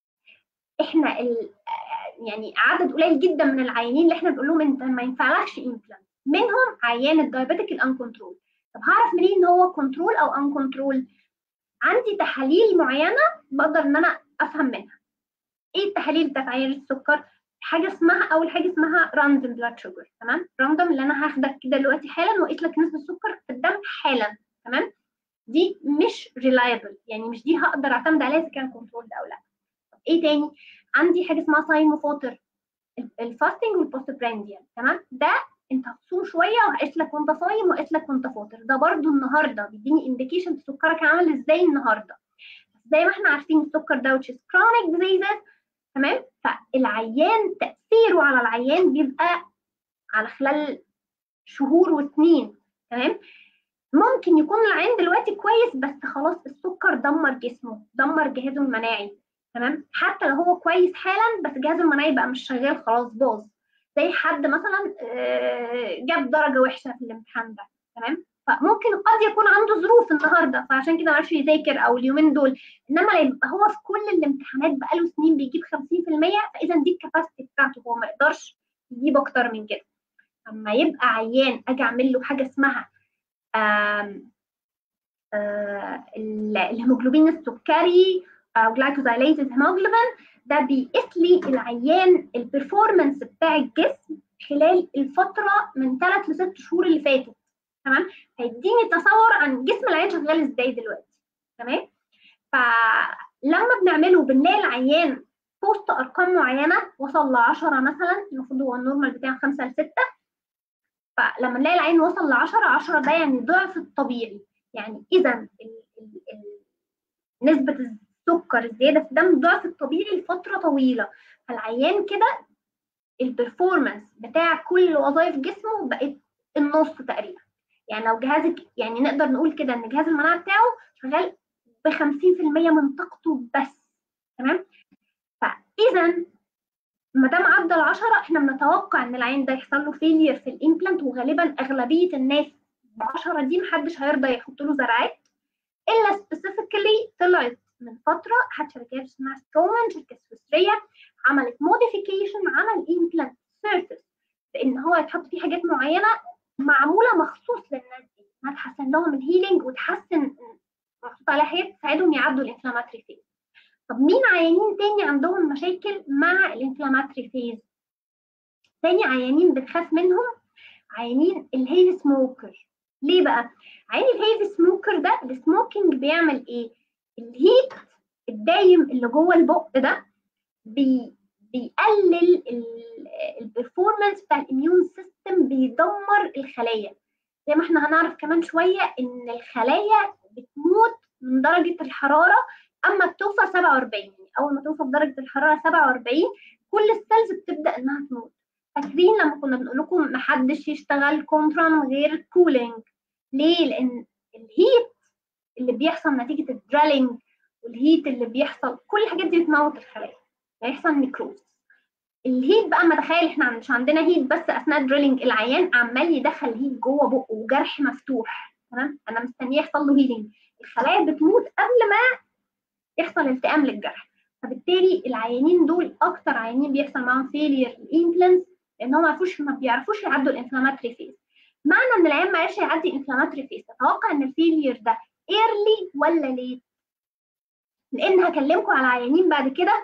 احنا ال يعني عدد قليل جدا من العيانين اللي احنا بنقول لهم انت ما ينفعلكش امبلانت منهم عيان الدايابيتك الان كنترول طب هعرف منين ان هو كنترول او ان كنترول عندي تحاليل معينه بقدر ان انا افهم منها ايه التحاليل بتاعت عيان السكر حاجه اسمها اول حاجه اسمها راندوم بلاد شوجر تمام راندوم اللي انا هاخدك كده دلوقتي حالا واقيس لك نسبه السكر في الدم حالا تمام دي مش ريلايبل يعني مش دي هقدر اعتمد عليها اذا كان كنترول او لا طب ايه تاني عندي حاجه اسمها سايموفوتر الفاستنج والبوست برانديان تمام ده انت هتصوم شويه وهقيس لك وانت صايم وهقيس لك وانت فاطر ده برضو النهارده بيديني انديكيشن سكرك عامل ازاي النهارده زي ما احنا عارفين السكر ده which is chronic diseases تمام فالعيان تاثيره على العيان بيبقى على خلال شهور وسنين تمام ممكن يكون العيان دلوقتي كويس بس خلاص السكر دمر جسمه دمر جهازه المناعي تمام حتى لو هو كويس حالا بس جهازه المناعي بقى مش شغال خلاص باظ زي حد مثلا جاب درجه وحشه في الامتحان ده تمام فممكن قد يكون عنده ظروف النهارده فعشان كده ما عرفش يذاكر او اليومين دول انما يبقى هو في كل الامتحانات بقاله سنين بيجيب 50% فاذا دي الكباسيتي بتاعته هو ما يقدرش يجيب اكتر من كده اما يبقى عيان اجي اعمل له حاجه اسمها آم آم الهيموجلوبين السكري او جلايكوزايليتد هيموجلوبين ده بيقيس لي العيان البرفورمانس بتاع الجسم خلال الفتره من 3 ل 6 شهور اللي فاتت تمام هيديني تصور عن جسم العيان شغال ازاي دلوقتي تمام فلما بنعمله بنلاقي العيان وسط ارقام معينه وصل ل 10 مثلا المفروض هو النورمال بتاعه 5 ل 6 فلما نلاقي العين وصل ل 10 10 ده يعني ضعف الطبيعي يعني اذا نسبه السكر الزياده في الدم ضعف الطبيعي لفتره طويله فالعيان كده البرفورمانس بتاع كل وظائف جسمه بقت النص تقريبا يعني لو جهازك يعني نقدر نقول كده ان جهاز المناعه بتاعه شغال ب 50% من طاقته بس تمام فاذا ما دام عدى ال 10 احنا بنتوقع ان العين ده يحصل له فيلير في الامبلانت وغالبا اغلبيه الناس ب 10 دي محدش هيرضى يحط له زرعات الا سبيسيفيكالي طلعت من فتره حتى شركات اسمها سترومان شركه سويسريه عملت موديفيكيشن على الامبلانت سيرفيس بان هو يتحط فيه حاجات معينه معموله مخصوص للناس دي انها تحسن لهم الهيلينج وتحسن محطوط عليها حاجات تساعدهم يعدوا الانفلاماتري فيز طب مين عيانين تاني عندهم مشاكل مع الانفلاماتري فيز تاني عيانين بنخاف منهم عيانين الهيفي سموكر ليه بقى عين الهيفي سموكر ده السموكينج بيعمل ايه الهيت الدايم اللي جوه البق ده بي بيقلل البرفورمانس بتاع الاميون سيستم بيدمر الخلايا زي ما احنا هنعرف كمان شويه ان الخلايا بتموت من درجه الحراره اما بتوصل 47 يعني اول ما توصل درجه الحراره 47 كل السيلز بتبدا انها تموت فاكرين لما كنا بنقول لكم ما حدش يشتغل كونترا من غير كولينج ليه لان الهيت اللي بيحصل نتيجه الدريلينج والهيت اللي بيحصل كل الحاجات دي بتموت الخلايا هيحصل نيكروز الهيت بقى ما تخيل احنا مش عندنا هيت بس اثناء دريلينج العيان عمال يدخل هيت جوه بقه وجرح مفتوح تمام انا مستنيه يحصل له هيلينج الخلايا بتموت قبل ما يحصل التئام للجرح فبالتالي العيانين دول اكتر عيانين بيحصل معاهم فيلير الامبلانس لان هم ما يعرفوش ما بيعرفوش يعدوا الانفلاماتري فيز معنى ان العيان ما يعرفش يعدي الانفلاماتري فيز تتوقع ان الفيلير ده ايرلي ولا ليت لان هكلمكم على عيانين بعد كده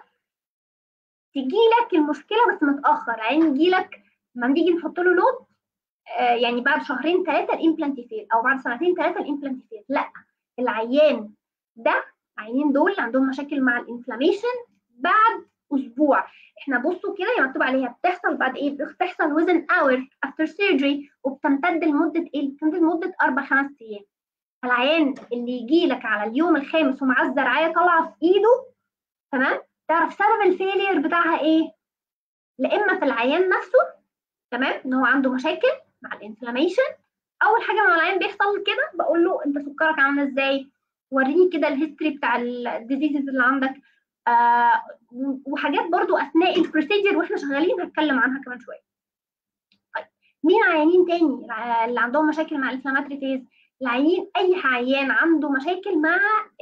تجي لك المشكله بس متاخر عين يجي لك لما نيجي نحط له لود آه يعني بعد شهرين ثلاثه الامبلانت فيل او بعد سنتين ثلاثه الامبلانت فيل لا العيان ده العيانين دول اللي عندهم مشاكل مع الانفلاميشن بعد اسبوع احنا بصوا كده هي مكتوب عليها بتحصل بعد ايه بتحصل within hour after surgery وبتمتد لمده ايه بتمتد لمده اربع خمس ايام العيان اللي يجي لك على اليوم الخامس ومعاه الزرعيه طالعه في ايده تمام تعرف سبب الفيلير بتاعها ايه لا اما في العيان نفسه تمام ان هو عنده مشاكل مع الانفلاميشن اول حاجه مع العيان بيحصل كده بقول له انت سكرك عامل ازاي وريني كده الهيستوري بتاع الديزيزز اللي عندك آه وحاجات برضو اثناء البروسيجر واحنا شغالين هتكلم عنها كمان شويه طيب مين عيانين تاني اللي عندهم مشاكل مع الانفلاماتري فيز العيان اي عيان عنده مشاكل مع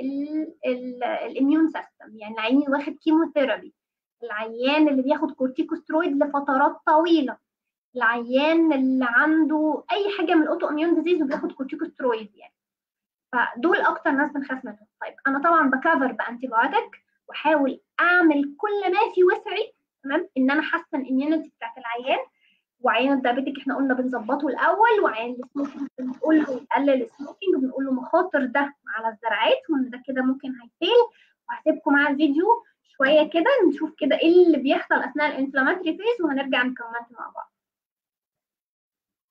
الاميون سيستم يعني العيان واخد كيموثيرابي العيان اللي بياخد كورتيكوسترويد لفترات طويله العيان اللي عنده اي حاجه من الاوتو اميون ديزيز وبياخد كورتيكوسترويد يعني فدول اكتر ناس بنخاف منهم طيب انا طبعا بكفر بانتي بايوتيك واحاول اعمل كل ما في وسعي تمام ان انا احسن الاميونيتي بتاعت العيان وعيان الدايابيتك احنا قلنا بنظبطه الاول وعيان السموكينج بنقول له يقلل السموكينج بنقول له مخاطر ده على الزرعات وان ده كده ممكن هيفيل وهسيبكم مع الفيديو شويه كده نشوف كده ايه اللي بيحصل اثناء الانفلاماتري فيز وهنرجع نكمل مع بعض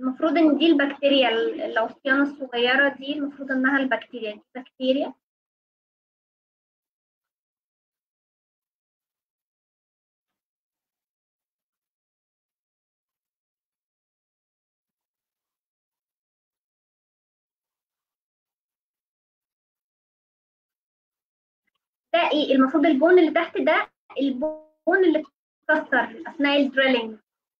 المفروض ان دي البكتيريا ال- العصيان الصغيره دي المفروض انها البكتيريا دي بكتيريا ده ايه المفروض البون اللي تحت ده البون اللي اتكسر اثناء الدريلينج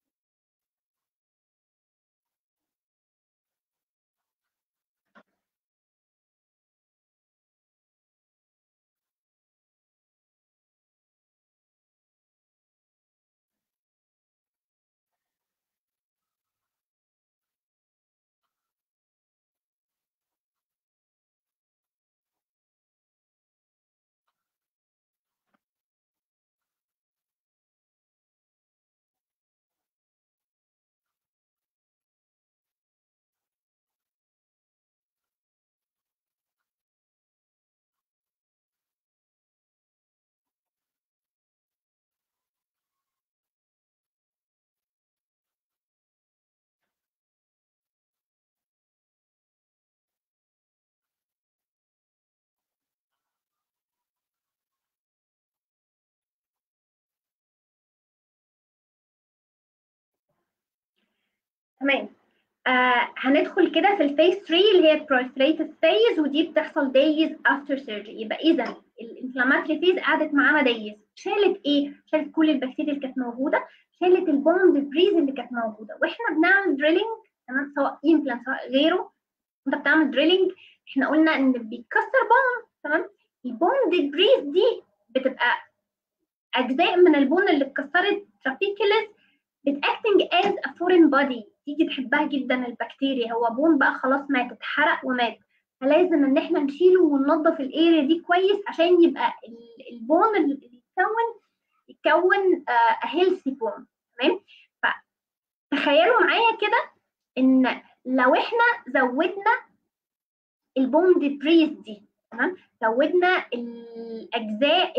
تمام آه هندخل كده في الفيز 3 اللي هي proliferative phase ودي بتحصل days after surgery يبقى اذا الانفلاماتري فيز قعدت معانا days شالت ايه؟ شالت كل البكتيريا اللي كانت موجوده شالت البوند بريز اللي كانت موجوده واحنا بنعمل دريلينج تمام سواء امبلانت سواء غيره انت بتعمل دريلينج احنا قلنا ان بيتكسر بوند تمام البوند بريز دي بتبقى اجزاء من البون اللي اتكسرت ترابيكولس بتاكتنج از ا فورين بودي تيجي تحبها جدا البكتيريا هو بون بقى خلاص مات اتحرق ومات فلازم ان احنا نشيله وننظف الاريا دي كويس عشان يبقى ال- البون اللي يتكون يتكون هيلثي بون تمام فتخيلوا معايا كده ان لو احنا زودنا البون ديبريز دي تمام زودنا الاجزاء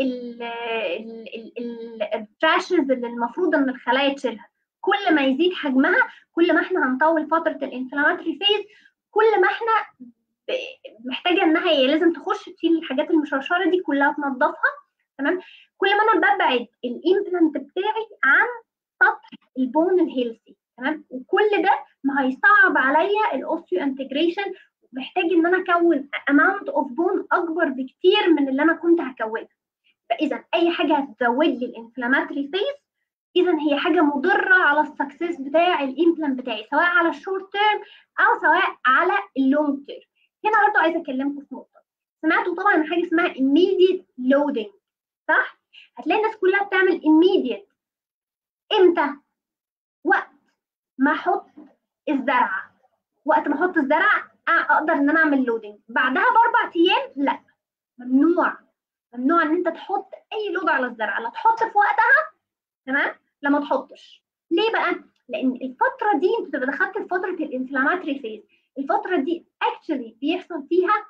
التراشز اللي المفروض ان الخلايا تشيلها كل ما يزيد حجمها كل ما احنا هنطول فتره الانفلاماتري فيز كل ما احنا ب- محتاجه انها هي لازم تخش تشيل الحاجات المشرشره دي كلها تنظفها تمام كل ما انا ببعد الامبلانت بتاعي عن سطح البون الهيلثي تمام وكل ده ما هيصعب عليا الاوستيو انتجريشن محتاج ان انا اكون اماونت اوف بون اكبر بكتير من اللي انا كنت هكونها فاذا اي حاجه هتزود لي الانفلاماتري فيز اذا هي حاجه مضره على السكسس بتاع الامبلانت بتاعي سواء على الشورت تيرم او سواء على اللونج تيرم هنا برضه عايزه اكلمكم في نقطه سمعتوا طبعا عن حاجه اسمها immediate loading صح هتلاقي الناس كلها بتعمل immediate امتى وقت ما احط الزرعه وقت ما احط الزرع اقدر ان انا اعمل لودنج بعدها باربع ايام لا ممنوع ممنوع ان انت تحط اي لود على الزرع لا تحط في وقتها تمام لا ما تحطش ليه بقى لان الفتره دي انت بتبقى دخلت في فتره الانفلاماتري فيز الفتره دي اكشلي بيحصل فيها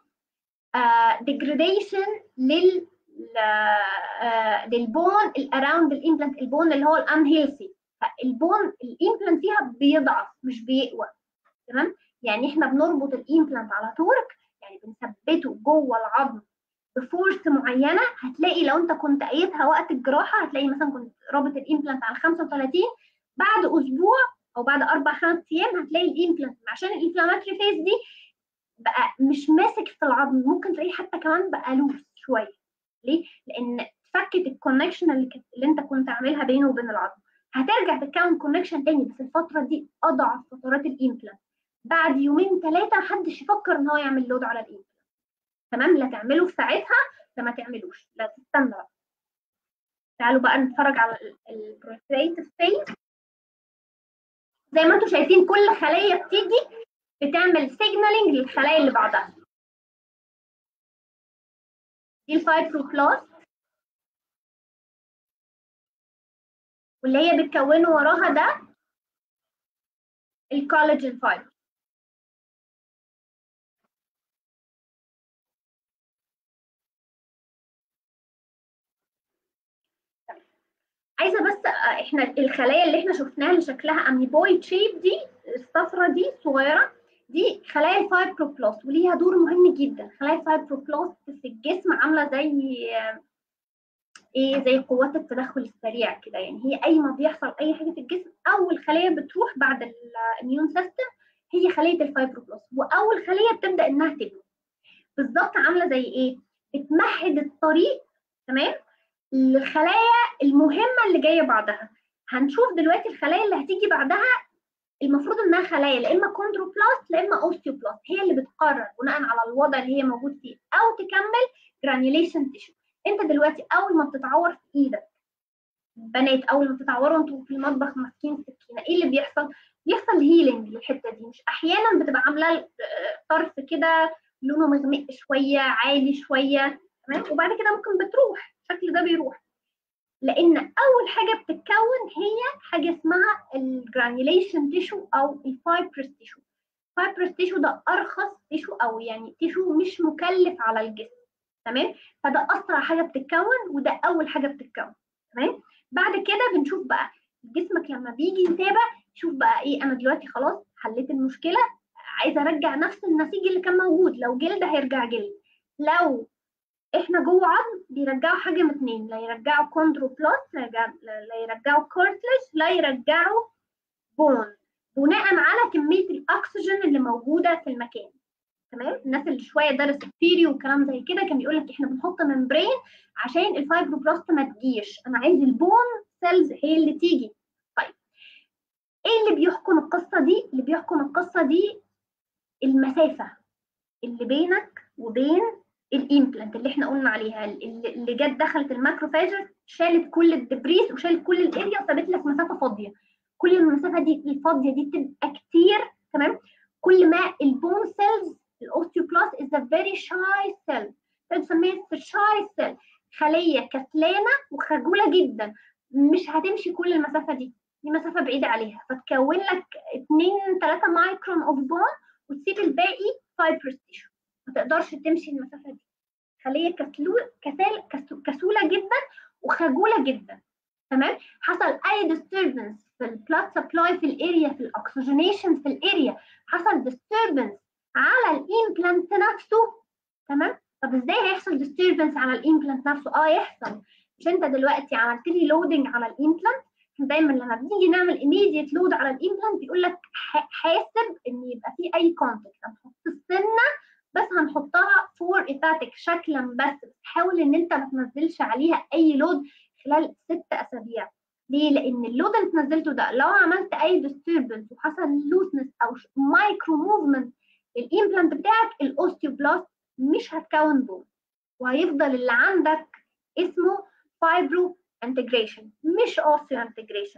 ديجريديشن لل آه للبون الاراوند الامبلانت البون اللي هو الان هيلثي فالبون الامبلانت فيها بيضعف مش بيقوى تمام يعني احنا بنربط الامبلانت على تورك يعني بنثبته جوه العظم بفورس معينه هتلاقي لو انت كنت قايتها وقت الجراحه هتلاقي مثلا كنت رابط الامبلانت على 35 بعد اسبوع او بعد اربع خمس ايام هتلاقي الامبلانت عشان الانفلاماتري فيز دي بقى مش ماسك في العظم ممكن تلاقيه حتى كمان بقى لوس شويه ليه؟ لان فكت الكونكشن اللي, كت... اللي انت كنت عاملها بينه وبين العظم هترجع تكون كونكشن تاني بس الفتره دي اضعف فترات الامبلانت بعد يومين ثلاثه محدش يفكر ان هو يعمل لود على الامبلانت تمام لا تعمله في ساعتها لا ما تعملوش لا تستنى بقى تعالوا بقى نتفرج على البروتريتيف فيز زي ما انتم شايفين كل خليه بتيجي بتعمل سيجنالينج للخلايا اللي بعدها دي الفايبروبلاست واللي هي بتكونه وراها ده الكولاجين فايبر عايزه بس احنا الخلايا اللي احنا شفناها اللي شكلها اميبويد شيب دي الصفرة دي الصغيره دي خلايا الفايبروبلاست وليها دور مهم جدا خلايا الفايبروبلاست في الجسم عامله زي ايه زي قوات التدخل السريع كده يعني هي اي ما بيحصل اي حاجه في الجسم اول خليه بتروح بعد الاميون سيستم هي خليه الفايبروبلاست واول خليه بتبدا انها تبني بالظبط عامله زي ايه بتمهد الطريق تمام للخلايا المهمه اللي جايه بعدها هنشوف دلوقتي الخلايا اللي هتيجي بعدها المفروض انها خلايا لا اما كوندروبلاست لا اما اوستيوبلاست هي اللي بتقرر بناء على الوضع اللي هي موجود فيه او تكمل جرانيوليشن تيشو انت دلوقتي اول ما بتتعور في ايدك بنات اول ما بتتعوروا انتوا في المطبخ ماسكين سكينه ايه اللي بيحصل؟ بيحصل هيلينج للحته دي مش احيانا بتبقى عامله طرف كده لونه مغمق شويه عالي شويه تمام وبعد كده ممكن بتروح الشكل ده بيروح لان اول حاجه بتتكون هي حاجه اسمها الجرانيوليشن تيشو او الفايبرس تيشو الفايبرس تيشو ده ارخص تيشو او يعني تيشو مش مكلف على الجسم تمام فده اسرع حاجه بتتكون وده اول حاجه بتتكون تمام بعد كده بنشوف بقى جسمك لما بيجي يتابع شوف بقى ايه انا دلوقتي خلاص حليت المشكله عايزه ارجع نفس النسيج اللي كان موجود لو جلد هيرجع جلد لو احنا جوه عظم بيرجعوا حاجه من اتنين لا يرجعوا كوندروبلاست لا يرجعوا كورتلج لا يرجعوا بون بناء على كميه الاكسجين اللي موجوده في المكان تمام الناس اللي شويه درست بيري وكلام زي كده كان بيقول لك احنا بنحط ممبرين عشان الفايبروبلاست ما تجيش انا عايز البون سيلز هي اللي تيجي طيب ايه اللي بيحكم القصه دي اللي بيحكم القصه دي المسافه اللي بينك وبين الامبلانت اللي احنا قلنا عليها اللي جت دخلت الماكروفاجز شالت كل الدبريس وشالت كل الاريا وسابت لك مسافه فاضيه كل المسافه دي الفاضيه دي بتبقى كتير تمام كل ما البون سيلز الاوستيوبلاست is a very shy cell بنسميها shy cell خليه كسلانه وخجوله جدا مش هتمشي كل المسافه دي دي مسافه بعيده عليها فتكون لك 2 3 مايكرون اوف بون وتسيب الباقي فايبرس تيشو ما تقدرش تمشي المسافه دي خليه كسلو كسال كسوله جدا وخجوله جدا تمام حصل اي disturbance في البلاد سبلاي في الاريا في الاكسجينيشن في الاريا حصل disturbance على الامبلانت نفسه تمام طب ازاي هيحصل disturbance على الامبلانت نفسه اه يحصل مش انت دلوقتي عملت لي لودنج على الامبلانت دايما لما بنيجي نعمل immediate load على الامبلانت بيقول لك حاسب ان يبقى في اي كونتاكت هنحط السنه بس هنحطها فور ايباتيك شكلا بس حاول ان انت ما تنزلش عليها اي لود خلال ست اسابيع ليه؟ لان اللود اللي نزلته ده لو عملت اي ديستربنس وحصل لوسنس او مايكرو موفمنت للامبلانت بتاعك الاوستيوبلاست مش هتكون بون وهيفضل اللي عندك اسمه فايبرو انتجريشن مش اوستيو انتجريشن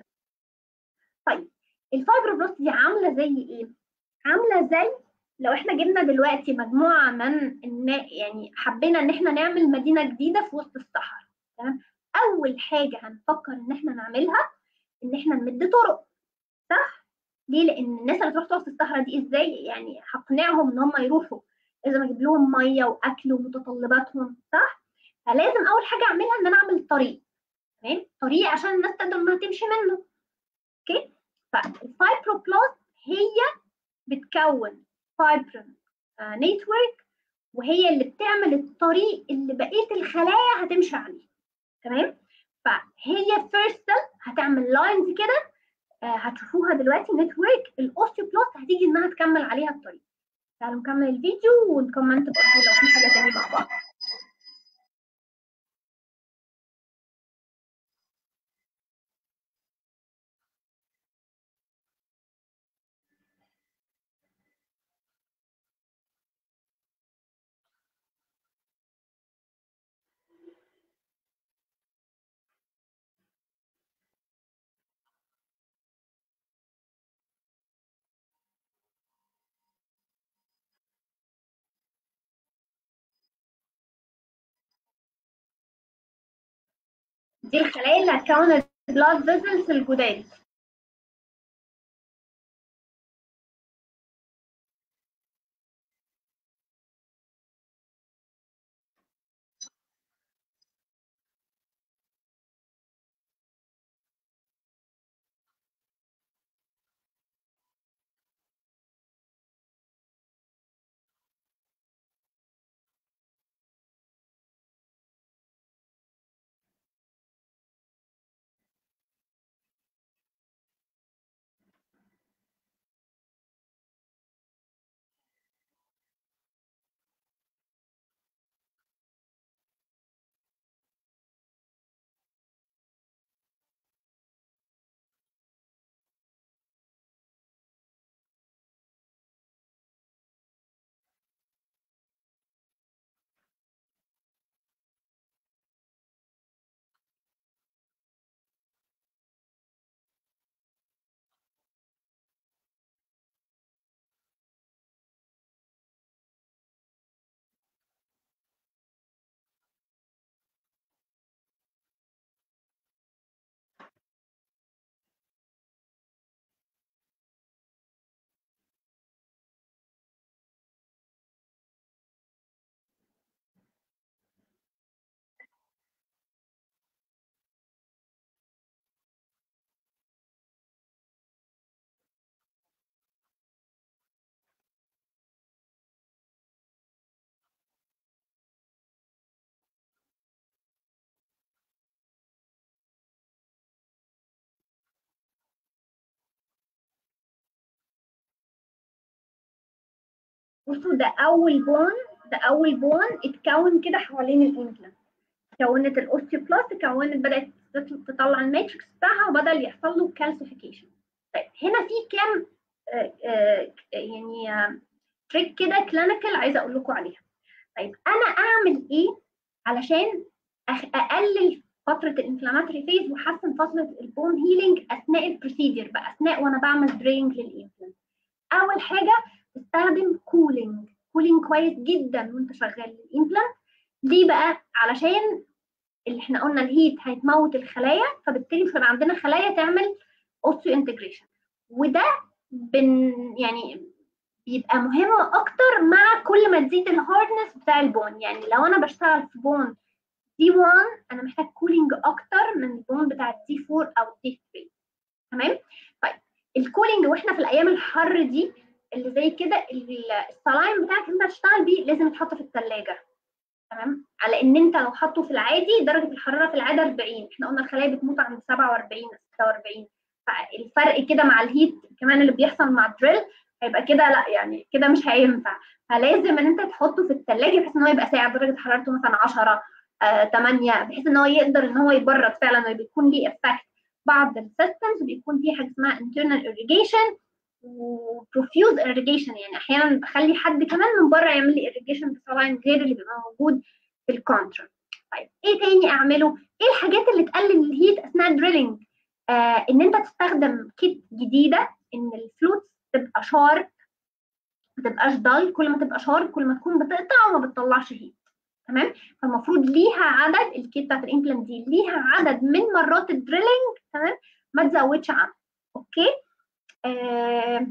طيب الفايبروبلاست دي عامله زي ايه عامله زي لو احنا جبنا دلوقتي مجموعه من النا... يعني حبينا ان احنا نعمل مدينه جديده في وسط الصحراء تمام اول حاجه هنفكر ان احنا نعملها ان احنا نمد طرق صح ليه لان الناس اللي تروح تقعد في الصحراء دي ازاي يعني هقنعهم ان هم يروحوا لازم اجيب لهم ميه واكل ومتطلباتهم صح فلازم اول حاجه اعملها ان انا اعمل طريق تمام طريق عشان الناس تقدر انها تمشي منه اوكي فالفايبروبلاست هي بتكون فايبرين نتورك وهي اللي بتعمل الطريق اللي بقيه الخلايا هتمشي عليه تمام فهي فيرست هتعمل لاينز كده آه هتشوفوها دلوقتي نتورك الاوستيوبلاست هتيجي انها تكمل عليها الطريق تعالوا نكمل الفيديو ونكومنت برضه لو في حاجه تانية مع بعض دي الخلايا اللي هتكون البلاد فيزلز الجداد بصوا ده اول بون ده اول بون اتكون كده حوالين الامبلانت كونت الاوستيوبلاست كونت بدات تطلع الماتريكس بتاعها وبدا يحصل له كالسيفيكيشن طيب هنا في كام آه آه يعني تريك كده كلينيكال عايزه اقول لكم عليها طيب انا اعمل ايه علشان اقلل فتره الانفلاماتوري فيز واحسن فتره البون هيلينج اثناء البروسيدير بقى اثناء وانا بعمل درينج للامبلانت اول حاجه تستخدم كولينج كولينج كويس جدا وانت شغال الامبلانت ليه بقى علشان اللي احنا قلنا الهيت هيتموت الخلايا فبالتالي مش هيبقى عندنا خلايا تعمل اوستيو انتجريشن وده بن يعني بيبقى مهم اكتر مع كل ما تزيد الهاردنس بتاع البون يعني لو انا بشتغل في بون دي 1 انا محتاج كولينج اكتر من البون بتاع الدي 4 او الدي 3 تمام طيب الكولينج واحنا في الايام الحر دي اللي زي كده السلايم بتاعك انت هتشتغل بيه لازم يتحط في الثلاجه تمام على ان انت لو حطه في العادي درجه الحراره في العاده 40 احنا قلنا الخلايا بتموت عند 47 46 فالفرق كده مع الهيت كمان اللي بيحصل مع الدريل هيبقى كده لا يعني كده مش هينفع فلازم ان انت تحطه في الثلاجه بحيث ان هو يبقى ساقع درجه حرارته مثلا 10 آه 8 بحيث ان هو يقدر ان هو يبرد فعلا وبيكون ليه افكت بعض السيستمز بيكون فيه حاجه اسمها internal irrigation وبروفيوز irrigation يعني احيانا بخلي حد كمان من بره يعمل لي irrigation بسلاين غير اللي بيبقى موجود في الكونترا طيب ايه تاني اعمله ايه الحاجات اللي تقلل الهيت اثناء الدريلينج آه ان انت تستخدم كيت جديده ان الفلوتس تبقى شارب ما تبقاش ضل كل ما تبقى شارب كل ما تكون بتقطع وما بتطلعش هيت تمام فالمفروض ليها عدد الكيت بتاعت الامبلانت دي ليها عدد من مرات الدريلينج تمام ما تزودش عنه اوكي آه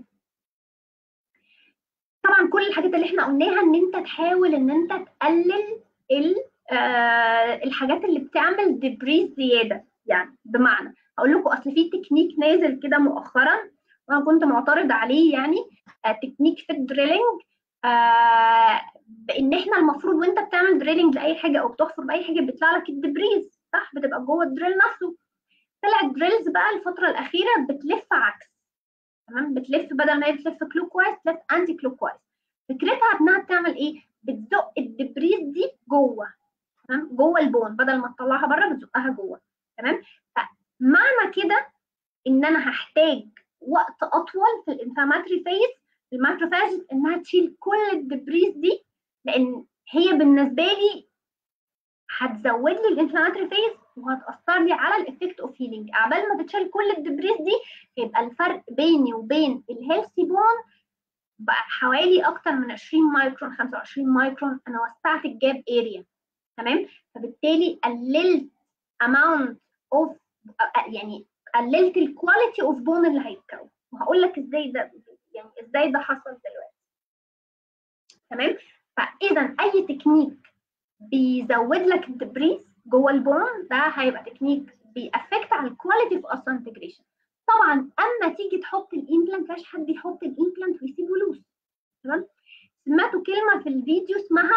طبعا كل الحاجات اللي احنا قلناها ان انت تحاول ان انت تقلل ال آه الحاجات اللي بتعمل دبريز زياده يعني بمعنى اقول لكم اصل في تكنيك نازل كده مؤخرا وانا كنت معترض عليه يعني آه تكنيك في الدريلينج آه بان احنا المفروض وانت بتعمل دريلينج لاي حاجه او بتحفر باي حاجه بيطلع لك الدبريز صح بتبقى جوه الدريل نفسه طلع الدريلز بقى الفتره الاخيره بتلف عكس تمام بتلف بدل ما هي بتلف كلوك وايز تلف انتي كلوك وايز فكرتها انها بتعمل ايه بتزق الدبريز دي جوه تمام جوه البون بدل ما تطلعها بره بتزقها جوه تمام فمعنى كده ان انا هحتاج وقت اطول في الانفلاماتري فيز الماكروفاج انها تشيل كل الدبريز دي لان هي بالنسبه لي هتزود لي الانفلاماتري فيز وهتاثر لي على الافكت اوف هيلينج عبال ما تتشال كل الدبريز دي هيبقى الفرق بيني وبين الهيلثي بون بقى حوالي اكتر من 20 مايكرون 25 مايكرون انا وسعت الجاب اريا تمام فبالتالي قللت اماونت اوف يعني قللت الكواليتي اوف بون اللي هيتكون وهقول لك ازاي ده يعني ازاي ده حصل دلوقتي تمام فاذا اي تكنيك بيزود لك الدبريز جوه البون ده هيبقى تكنيك بيأفكت على الكواليتي اوف اصلا انتجريشن طبعا اما تيجي تحط الامبلانت مفيش حد يحط الامبلانت ويسيبه لوس تمام سمعتوا كلمه في الفيديو اسمها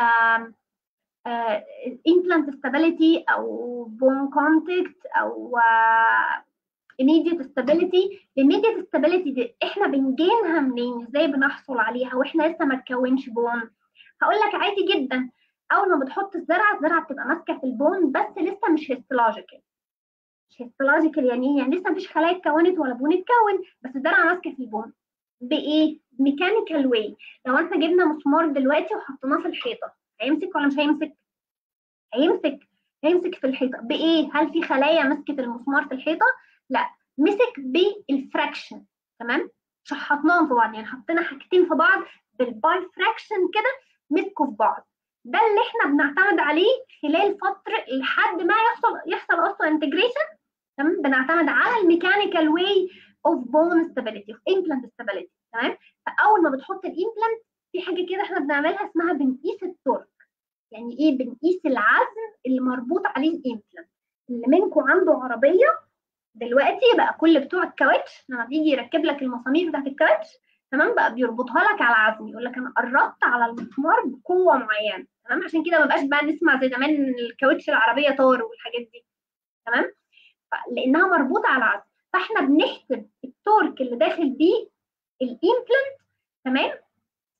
امبلانت ستابيليتي او بون كونتاكت او immediate stability immediate stability دي احنا بنجينها منين ازاي بنحصل عليها واحنا لسه ما تكونش بون هقول لك عادي جدا اول ما بتحط الزرعه الزرعه بتبقى ماسكه في البون بس لسه مش هيستولوجيكال مش هيستولوجيكال يعني ايه يعني لسه مفيش خلايا اتكونت ولا بون اتكون بس الزرعه ماسكه في البون بايه ميكانيكال واي لو احنا جبنا مسمار دلوقتي وحطيناه في الحيطه هيمسك ولا مش هيمسك هيمسك هيمسك في الحيطه بايه هل في خلايا مسكت المسمار في الحيطه لا مسك بالفراكشن تمام شحطناهم في بعض يعني حطينا حاجتين في بعض بالباي فراكشن كده مسكوا في بعض ده اللي احنا بنعتمد عليه خلال فتره لحد ما يحصل يحصل اصلا انتجريشن تمام بنعتمد على الميكانيكال واي اوف بون ستابيليتي اوف امبلانت ستابيليتي تمام فاول ما بتحط الامبلانت في حاجه كده احنا بنعملها اسمها بنقيس التورك يعني ايه بنقيس العزم اللي مربوط عليه الامبلانت اللي منكم عنده عربيه دلوقتي بقى كل بتوع الكاوتش لما بيجي يركب لك المسامير بتاعت الكاوتش تمام بقى بيربطها لك على عزم يقول لك انا قربت على المسمار بقوه معينه تمام عشان كده ما بقاش بقى نسمع زي زمان ان الكاوتش العربيه طار والحاجات دي تمام لانها مربوطه على العزم فاحنا بنحسب التورك اللي داخل بيه الامبلانت تمام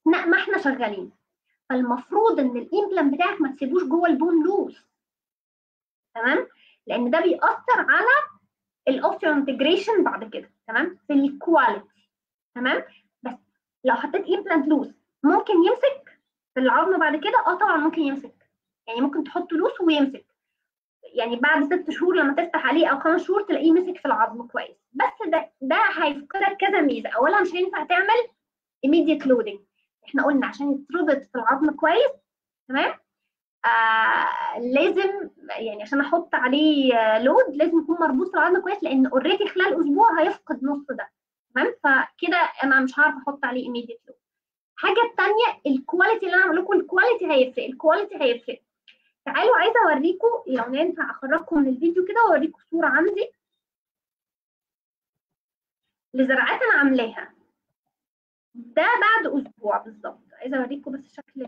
اثناء ما احنا شغالين فالمفروض ان الامبلانت بتاعك ما تسيبوش جوه البون لوز تمام لان ده بيأثر على الاوستيو انتجريشن بعد كده تمام في الكواليتي تمام بس لو حطيت امبلانت لوز ممكن يمسك في العظم بعد كده اه طبعا ممكن يمسك يعني ممكن تحط لوس ويمسك يعني بعد ست شهور لما تفتح عليه او خمس شهور تلاقيه مسك في العظم كويس بس ده ده هيفقدك كذا ميزه اولا مش هينفع تعمل immediate loading احنا قلنا عشان يتربط في العظم كويس تمام آه لازم يعني عشان احط عليه لود لازم يكون مربوط في العظم كويس لان اوريدي خلال اسبوع هيفقد نص ده تمام فكده انا مش هعرف احط عليه immediate load الحاجه الثانيه الكواليتي اللي انا هقول لكم الكواليتي هيفرق الكواليتي هيفرق تعالوا عايزه اوريكم لو ينفع اخرجكم من الفيديو كده واوريكم صوره عندي لزراعات انا عاملاها ده بعد اسبوع بالظبط عايزه اوريكم بس شكل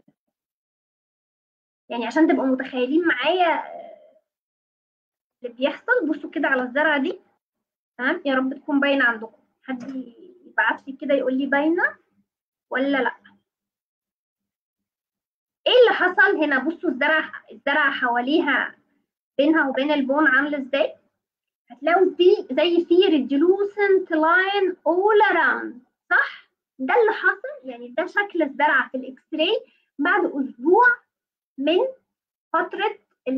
يعني عشان تبقوا متخيلين معايا اللي بيحصل بصوا كده على الزرعه دي تمام يا رب تكون باينه عندكم حد يبعت لي كده يقول لي باينه ولا لا ايه اللي حصل هنا بصوا الزرع الزرع حواليها بينها وبين البون عامله ازاي هتلاقوا في زي في ريديولوسنت لاين اول اراوند صح ده اللي حصل يعني ده شكل الزرعه في الاكس راي بعد اسبوع من فتره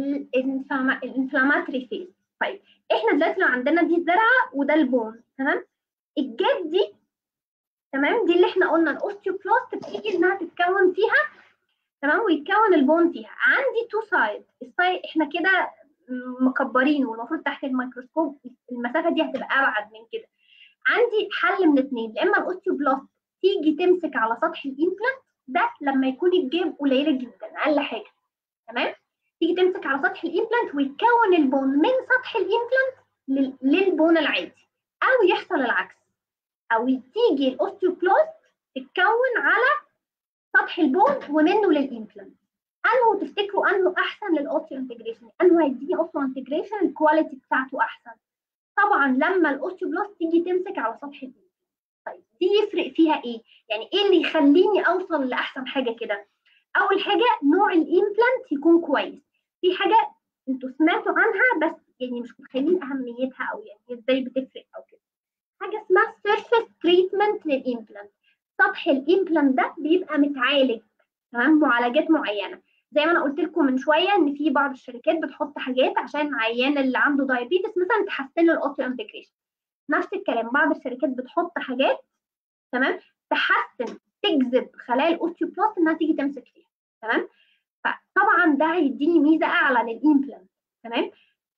الانفلاماتري فيز طيب احنا دلوقتي لو عندنا دي الزرعه وده البون تمام الجاب دي تمام دي اللي احنا قلنا الاوستيوبلاست بتيجي انها تتكون فيها تمام ويتكون البون فيها عندي تو سايد السايد احنا كده مكبرين والمفروض تحت الميكروسكوب المسافه دي هتبقى ابعد من كده عندي حل من اثنين يا اما الاوستيوبلاست تيجي تمسك على سطح الامبلانت ده لما يكون الجيب قليله جدا اقل حاجه تمام تيجي تمسك على سطح الامبلانت ويتكون البون من سطح الامبلانت للبون العادي او يحصل العكس او تيجي الاوستيوبلاست تتكون على سطح البون ومنه للامبلانت انه تفتكروا انه احسن للاوستيو انتجريشن انه هيديني اوستيو انتجريشن الكواليتي بتاعته احسن طبعا لما الاوستيوبلاست تيجي تمسك على سطح البون طيب دي يفرق فيها ايه يعني ايه اللي يخليني اوصل لاحسن حاجه كده اول حاجه نوع الامبلانت يكون كويس في حاجه انتوا سمعتوا عنها بس يعني مش متخيلين اهميتها او يعني ازاي بتفرق او كده حاجه اسمها سيرفيس تريتمنت للامبلانت سطح الامبلانت ده بيبقى متعالج تمام معالجات معينه زي ما انا قلت لكم من شويه ان في بعض الشركات بتحط حاجات عشان العيان اللي عنده دايابيتس مثلا تحسن له الاوتيو انتجريشن نفس الكلام بعض الشركات بتحط حاجات تمام تحسن تجذب خلايا الاوستيوبلاست انها تيجي تمسك فيها تمام فطبعا ده هيديني ميزه اعلى للامبلانت تمام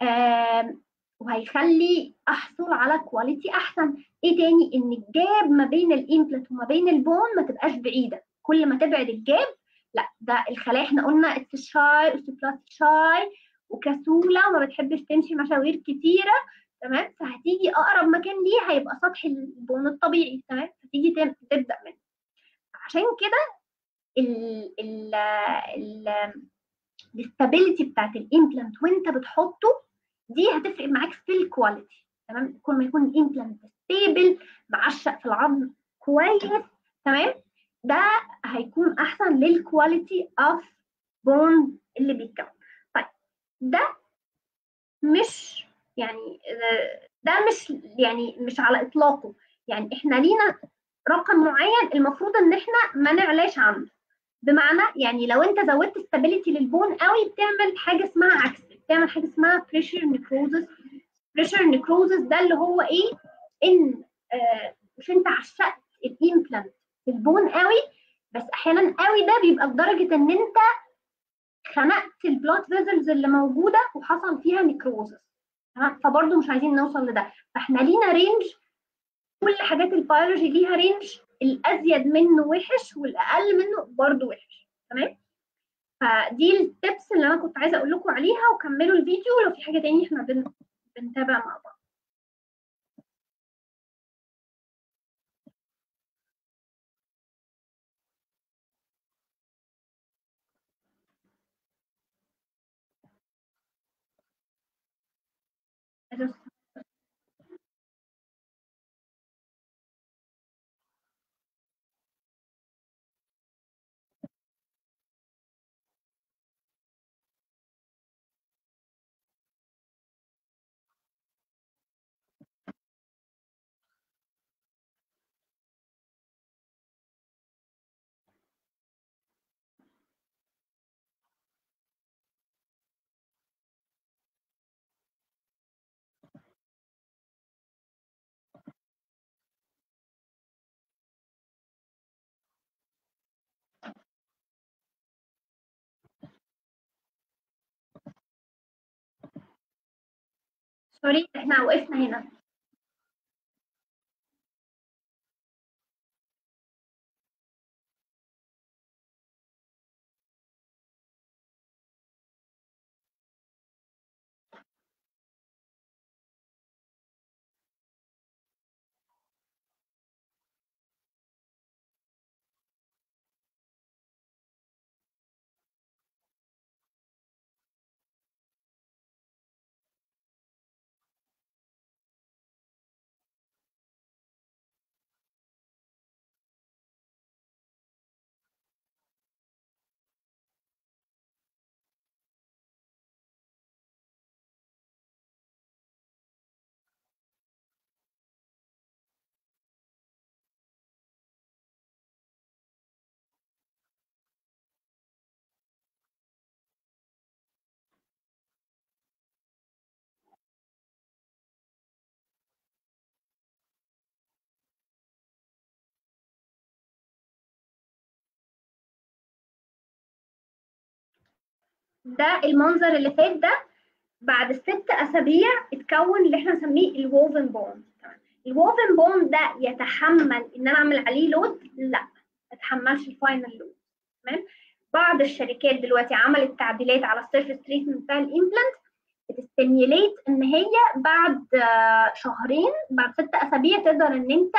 آه وهيخلي احصل على كواليتي احسن ايه تاني ان الجاب ما بين الامبلانت وما بين البون ما تبقاش بعيده كل ما تبعد الجاب لا ده الخلايا احنا قلنا الشاي اوستيوبلاست شاي وكسوله وما بتحبش تمشي مشاوير كتيره تمام فهتيجي اقرب مكان ليه هيبقى سطح البون الطبيعي تمام فتيجي تبدا منه عشان كده ال ال ال الاستابيليتي بتاعت الامبلانت وانت بتحطه دي هتفرق معاك في الكواليتي تمام كل ما يكون الامبلانت ستيبل معشق في العظم كويس تمام ده هيكون احسن للكواليتي اوف بون اللي بيتكون طيب ده مش يعني ده مش يعني مش على اطلاقه يعني احنا لينا رقم معين المفروض ان احنا ما نعلاش عنه بمعنى يعني لو انت زودت استابيليتي للبون قوي بتعمل حاجه اسمها عكس بتعمل حاجه اسمها بريشر نيكروزس بريشر نيكروزس ده اللي هو ايه ان آه مش انت عشقت الامبلانت في البون قوي بس احيانا قوي ده بيبقى لدرجه ان انت خنقت البلاد فيزلز اللي موجوده وحصل فيها نيكروزس تمام فبرضه مش عايزين نوصل لده فاحنا لينا رينج كل حاجات البيولوجي ليها رينج الازيد منه وحش والاقل منه برضه وحش تمام فدي التبس اللي انا كنت عايزه اقول لكم عليها وكملوا الفيديو لو في حاجه تاني احنا بن... بنتابع مع بعض سوري احنا وقفنا هنا ده المنظر اللي فات ده بعد ست اسابيع اتكون اللي احنا نسميه الووفن بوند الووفن بوند ده يتحمل ان انا اعمل عليه لود لا ما يتحملش الفاينل لود تمام بعض الشركات دلوقتي عملت تعديلات على السيرفيس تريتمنت بتاع الامبلانت بتستيميوليت ان هي بعد شهرين بعد ست اسابيع تقدر ان انت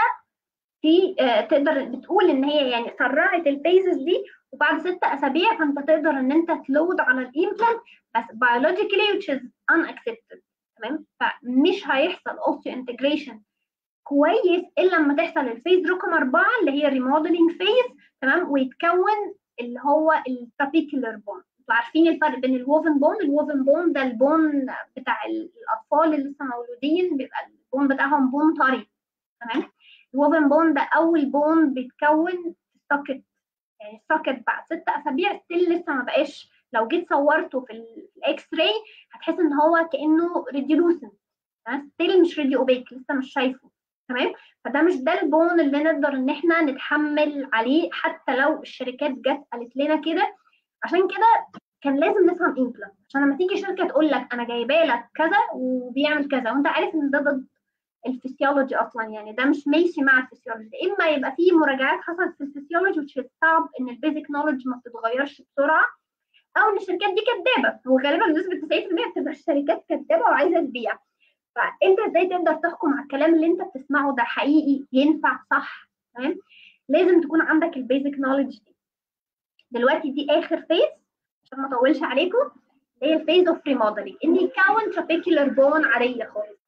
في تقدر بتقول ان هي يعني سرعت الفيزز دي وبعد ست اسابيع فانت تقدر ان انت تلود على الامبلانت بس biologically which is unaccepted تمام فمش هيحصل اوستيو انتجريشن كويس الا لما تحصل الفيز رقم اربعه اللي هي ريموديلنج فيز تمام ويتكون اللي هو التابيكولار بون انتوا عارفين الفرق بين الووفن بون الووفن بون ده البون بتاع الاطفال اللي لسه مولودين بيبقى البون بتاعهم بون طري تمام الووفن بون ده اول بون بيتكون في السوكت يعني السوكت بعد ست اسابيع ستيل لسه ما بقاش لو جيت صورته في الاكس راي هتحس ان هو كانه ريديولوسنت ستيل مش ريدي اوبيك لسه مش شايفه تمام فده مش ده البون اللي نقدر ان احنا نتحمل عليه حتى لو الشركات جت قالت لنا كده عشان كده كان لازم نفهم امبلانت عشان لما تيجي شركه تقول لك انا جايبه لك كذا وبيعمل كذا وانت عارف ان ده ضد الفسيولوجي اصلا يعني ده مش ماشي مع الفسيولوجي اما يبقى فيه مراجعات حصلت في الفسيولوجي وتش صعب ان البيزك نولج ما بتتغيرش بسرعه او ان الشركات دي كدابه وغالبا بنسبه 90% بتبقى الشركات كدابه وعايزه تبيع فانت ازاي تقدر تحكم على الكلام اللي انت بتسمعه ده حقيقي ينفع صح تمام لازم تكون عندك البيزك نولج دي دلوقتي دي اخر فيز عشان ما اطولش عليكم هي الفيز اوف ريموديلنج ان يكون ترابيكولار بون عاديه خالص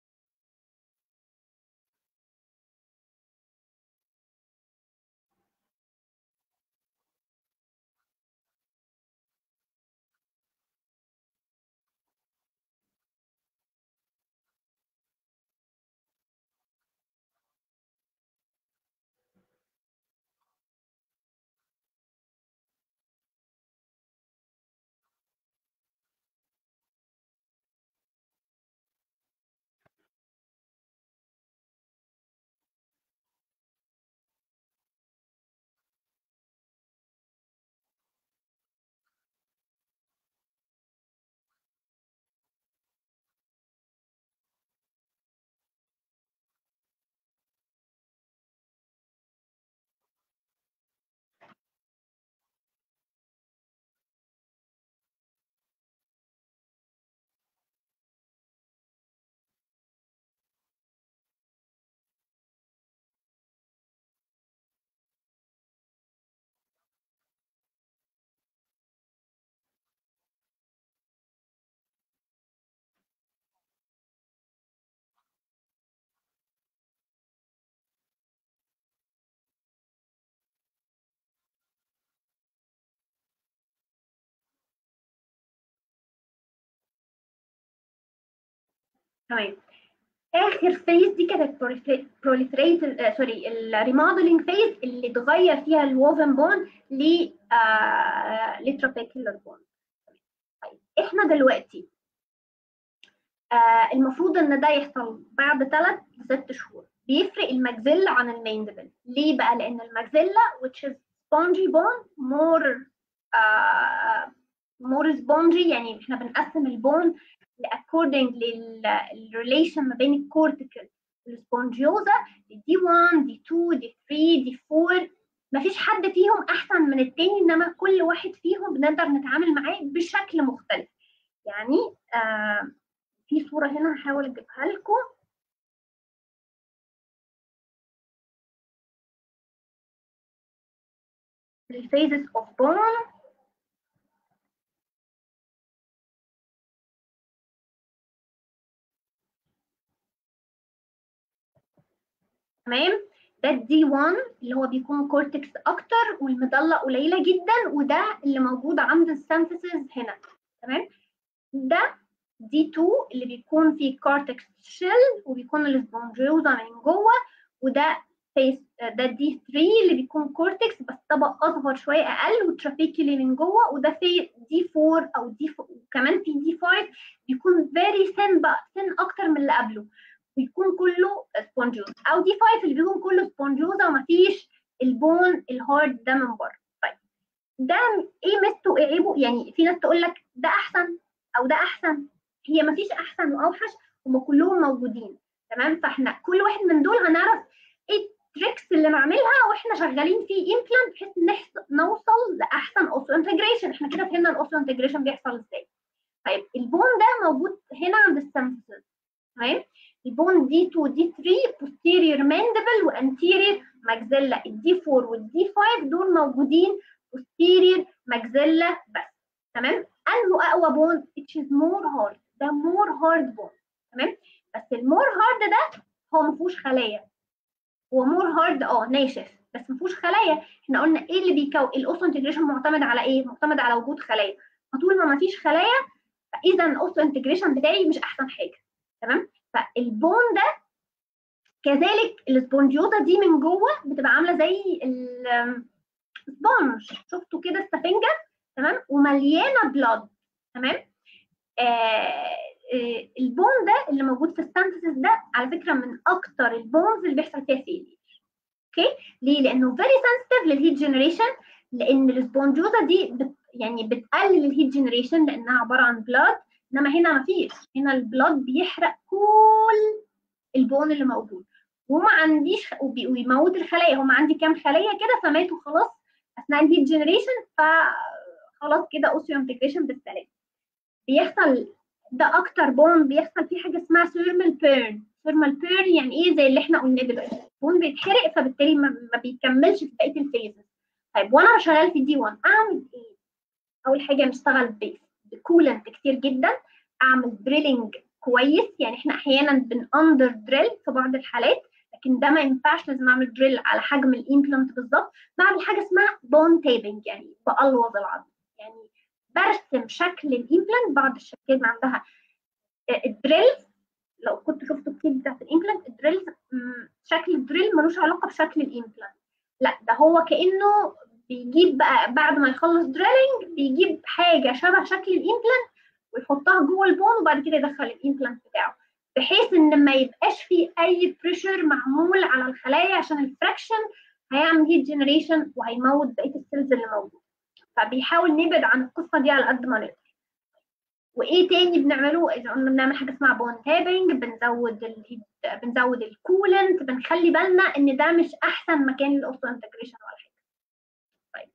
تمام اخر فيز دي كانت بروليفريت سوري الريموديلنج فيز اللي اتغير فيها الووفن بون ل لترابيكولار بون طيب احنا دلوقتي آه المفروض ان ده يحصل بعد ثلاث لست شهور بيفرق الماكسيلا عن الميندبل ليه بقى لان الماكسيلا which is spongy bone more uh, more spongy يعني احنا بنقسم البون according للريليشن ما بين الكورتيكال والسبونجيوزا دي 1 دي 2 دي 3 دي 4 مفيش حد فيهم احسن من التاني انما كل واحد فيهم بنقدر نتعامل معاه بشكل مختلف يعني آه في صورة هنا هحاول اجيبها لكم الفيزز اوف بون تمام ده الدي 1 اللي هو بيكون كورتكس اكتر والمضله قليله جدا وده اللي موجود عند السينثيسز هنا تمام ده دي 2 اللي بيكون فيه كورتكس شيل وبيكون السبونجيوزا من جوه وده فيس ده دي 3 اللي بيكون كورتكس بس طبق اصغر شويه اقل وترافيكولي من جوه وده في دي 4 او دي وكمان في دي 5 بيكون فيري ثين بقى ثين اكتر من اللي قبله بيكون كله سبونجيوز او دي 5 اللي بيكون كله سبونجيوزا ومفيش البون الهارد ده من بره طيب ده ايه ميزته وايه عيبه يعني في ناس تقول لك ده احسن او ده احسن هي مفيش احسن واوحش هم كلهم موجودين تمام فاحنا كل واحد من دول هنعرف ايه التريكس اللي نعملها واحنا شغالين في امبلانت بحيث نوصل لاحسن اوسو انتجريشن احنا كده فهمنا الاوسو انتجريشن بيحصل ازاي طيب البون ده موجود هنا عند السيمفيسز تمام البون دي 2 دي 3 posterior mandible وانتيرير maxilla الدي 4 والدي 5 دول موجودين posterior maxilla بس تمام انه اقوى بون which is more hard ده more hard bone تمام بس المور هارد ده هو ما فيهوش خلايا هو مور هارد اه ناشف بس ما فيهوش خلايا احنا قلنا ايه اللي بيكون الاوسو انتجريشن معتمد على ايه معتمد على وجود خلايا فطول ما ما فيش خلايا فاذا الاوسو انتجريشن بتاعي مش احسن حاجه تمام فالبون ده كذلك السبونجيوزا دي من جوه بتبقى عامله زي السبونج شفتوا كده السفنجه تمام ومليانه بلاد تمام آه آه البون ده اللي موجود في السانثيسيس ده على فكره من اكتر البونز اللي بيحصل فيها فيلير اوكي ليه لانه فيري سنسيتيف للهيت جنريشن لان السبونجوزا دي بت يعني بتقلل الهيت جنريشن لانها عباره عن بلاد انما هنا ما فيش هنا البلاد بيحرق كل البون اللي موجود وما عنديش ويموت الخلايا هم عندي كام خليه كده فماتوا خلاص اثناء الهيت جنريشن فخلاص كده اوسيو انتجريشن بالسلام بيحصل ده اكتر بون بيحصل فيه حاجه اسمها ثيرمال بيرن ثيرمال بيرن يعني ايه زي اللي احنا قلناه دلوقتي البون بيتحرق فبالتالي ما بيكملش في بقيه الفيزز طيب وانا شغال في دي 1 اعمل ايه اول حاجه نشتغل بيس بكولنت كتير جدا اعمل دريلنج كويس يعني احنا احيانا بن اندر دريل في بعض الحالات لكن ده ما ينفعش لازم اعمل دريل على حجم الامبلانت بالظبط بعمل حاجه اسمها بون تيبنج يعني بقلوظ العظم يعني برسم شكل الامبلانت بعض الشركات عندها الدريلز لو كنت شفتوا كتير بتاعت الامبلانت الدريلز شكل الدريل ملوش علاقه بشكل الامبلانت لا ده هو كانه بيجيب بقى بعد ما يخلص دريلنج بيجيب حاجه شبه شكل الامبلانت ويحطها جوه البون وبعد كده يدخل الامبلانت بتاعه بحيث ان ما يبقاش في اي بريشر معمول على الخلايا عشان الفراكشن هيعمل هيت جنريشن وهيموت بقيه السيلز اللي موجوده فبيحاول نبعد عن القصه دي على قد ما نقدر وايه تاني بنعمله اذا قلنا بنعمل حاجه اسمها بون تابنج بنزود الهيت بنزود الكولنت بنخلي بالنا ان ده مش احسن مكان للاوتو انتجريشن ولا حاجه طيب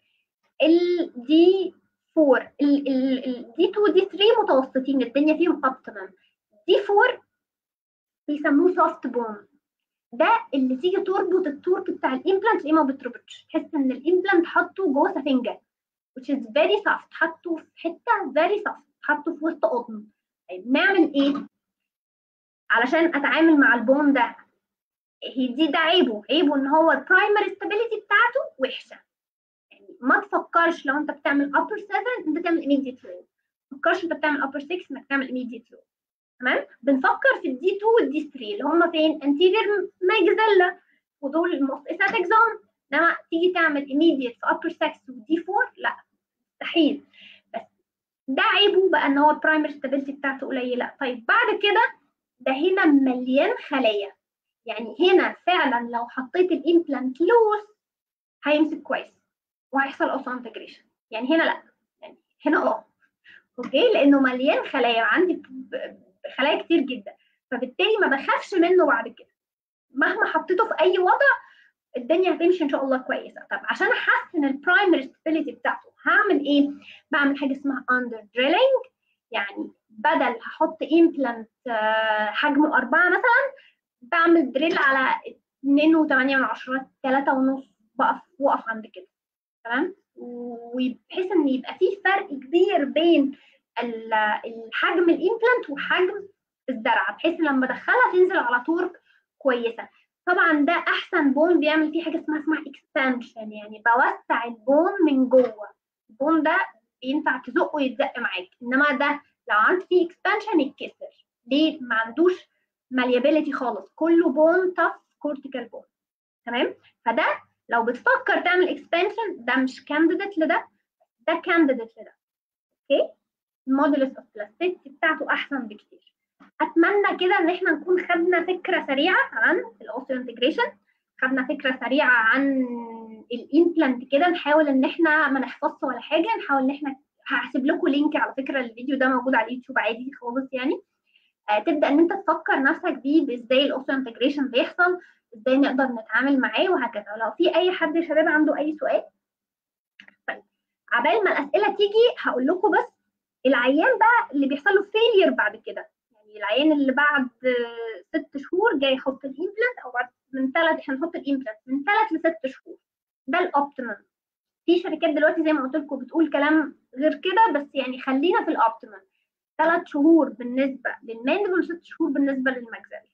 الدي 4 الدي 2 دي 3 متوسطين الدنيا فيهم اوبتيمم دي 4 بيسموه سوفت بون ده اللي تيجي تربط التورك بتاع الامبلانت تلاقيه ما بتربطش تحس ان الامبلانت حاطه جوه سفنجه which is very soft حطه في حته very soft حطه في وسط قطن طيب نعمل ايه علشان اتعامل مع البون ده هي دي ده عيبه عيبه ان هو البرايمري ستابيليتي بتاعته وحشه يعني ما تفكرش لو انت بتعمل upper 7 انت تعمل immediate low ما تفكرش انت بتعمل upper 6 انك تعمل immediate low تمام بنفكر في الدي 2 والدي 3 اللي هم فين anterior maxilla ودول المؤسسات اكزون انما تيجي تعمل immediate في upper 6 ودي 4 لا مستحيل بس ده عيبه بقى ان هو البرايمري ستابيليتي بتاعته قليله طيب بعد كده ده هنا مليان خلايا يعني هنا فعلا لو حطيت الامبلانت لوس هيمسك كويس وهيحصل اوسو انتجريشن يعني هنا لا يعني هنا اه اوكي لانه مليان خلايا عندي خلايا كتير جدا فبالتالي ما بخافش منه بعد كده مهما حطيته في اي وضع الدنيا هتمشي ان شاء الله كويسه طب عشان احسن البرايمري ستابيليتي بتاعته هعمل ايه بعمل حاجه اسمها اندر دريلينج يعني بدل هحط امبلانت حجمه أربعة مثلا بعمل دريل على اتنين وتمانية من عشرة تلاتة ونص بقف وقف عند كده تمام وبحيث ان يبقى في فرق كبير بين الحجم الامبلانت وحجم الزرعه بحيث لما ادخلها تنزل على تورك كويسه طبعا ده احسن بون بيعمل فيه حاجه اسمها اسمها اكسبانشن يعني بوسع البون من جوه البون ده ينفع تزقه يتزق معاك انما ده لو عملت فيه اكسبانشن يتكسر ليه ما عندوش ماليابيليتي خالص كله بون تف كورتيكال بون تمام فده لو بتفكر تعمل اكسبانشن ده مش كانديديت لده ده كانديديت لده اوكي المودولس اوف بلاستيسيتي بتاعته احسن بكتير اتمنى كده ان احنا نكون خدنا فكره سريعه عن الاوسيو انتجريشن خدنا فكره سريعه عن الامبلانت كده نحاول ان احنا ما نحفظش ولا حاجه نحاول ان احنا هسيب لكم لينك على فكره الفيديو ده موجود على اليوتيوب عادي خالص يعني آه تبدا ان انت تفكر نفسك بيه بازاي الاوسيو انتجريشن بيحصل ازاي نقدر نتعامل معاه وهكذا لو في اي حد يا شباب عنده اي سؤال طيب عبال ما الاسئله تيجي هقول لكم بس العيان بقى اللي بيحصل له فيلير بعد كده يعني العيان اللي بعد ست شهور جاي يحط الامبلانت او بعد من ثلاث احنا نحط الامبلانت من ثلاث لست شهور ده الاوبتيمم في شركات دلوقتي زي ما قلت لكم بتقول كلام غير كده بس يعني خلينا في الاوبتيمم ثلاث شهور بالنسبه للماندبل وست شهور بالنسبه للمجزري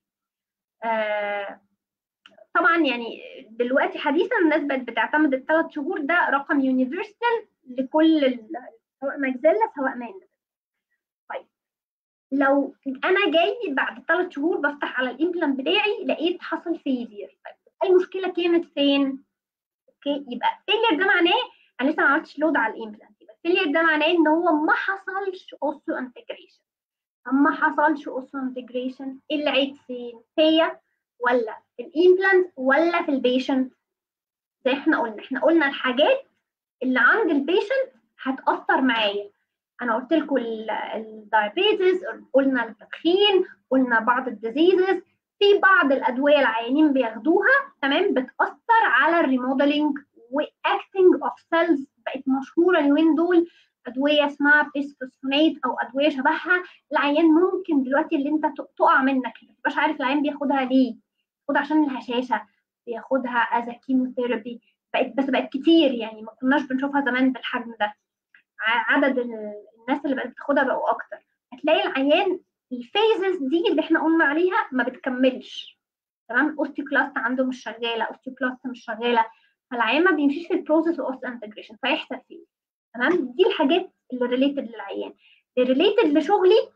آه طبعا يعني دلوقتي حديثا الناس بقت بتعتمد الثلاث شهور ده رقم يونيفرسال لكل سواء مجزله سواء ماندبل طيب لو انا جاي بعد ثلاث شهور بفتح على الامبلانت بتاعي لقيت حصل فيلير طيب المشكله كانت فين؟ اوكي يبقى فيلير ده معناه انا لسه ما عملتش لود على الامبلانت يبقى فيلير ده معناه ان هو ما حصلش اوسو انتجريشن ما حصلش اوسو انتجريشن العيب فين؟ هي ولا في الامبلانت ولا في البيشنت زي احنا قلنا احنا قلنا الحاجات اللي عند البيشنت هتاثر معايا انا قلت لكم الدايابيتس قلنا التدخين قلنا بعض الديزيزز في بعض الادويه العيانين بياخدوها تمام بتاثر على الريموديلنج واكتنج اوف سيلز بقت مشهوره اليومين دول ادويه اسمها بيسفوسفونات او ادويه شبهها العيان ممكن دلوقتي اللي انت تقع منك ما تبقاش عارف العيان بياخدها ليه بياخدها عشان الهشاشه بياخدها از كيموثيرابي بقت بس بقت كتير يعني ما كناش بنشوفها زمان بالحجم ده عدد الناس اللي بقت بتاخدها بقوا اكتر هتلاقي العيان الفيزز دي اللي احنا قلنا عليها ما بتكملش تمام اوستيوكلاست عنده مش شغاله اوستيوكلاست مش شغاله فالعيان ما بيمشيش في البروسيس اوف انتجريشن فيحصل فيه تمام دي الحاجات اللي ريليتد للعيان ريليتد لشغلي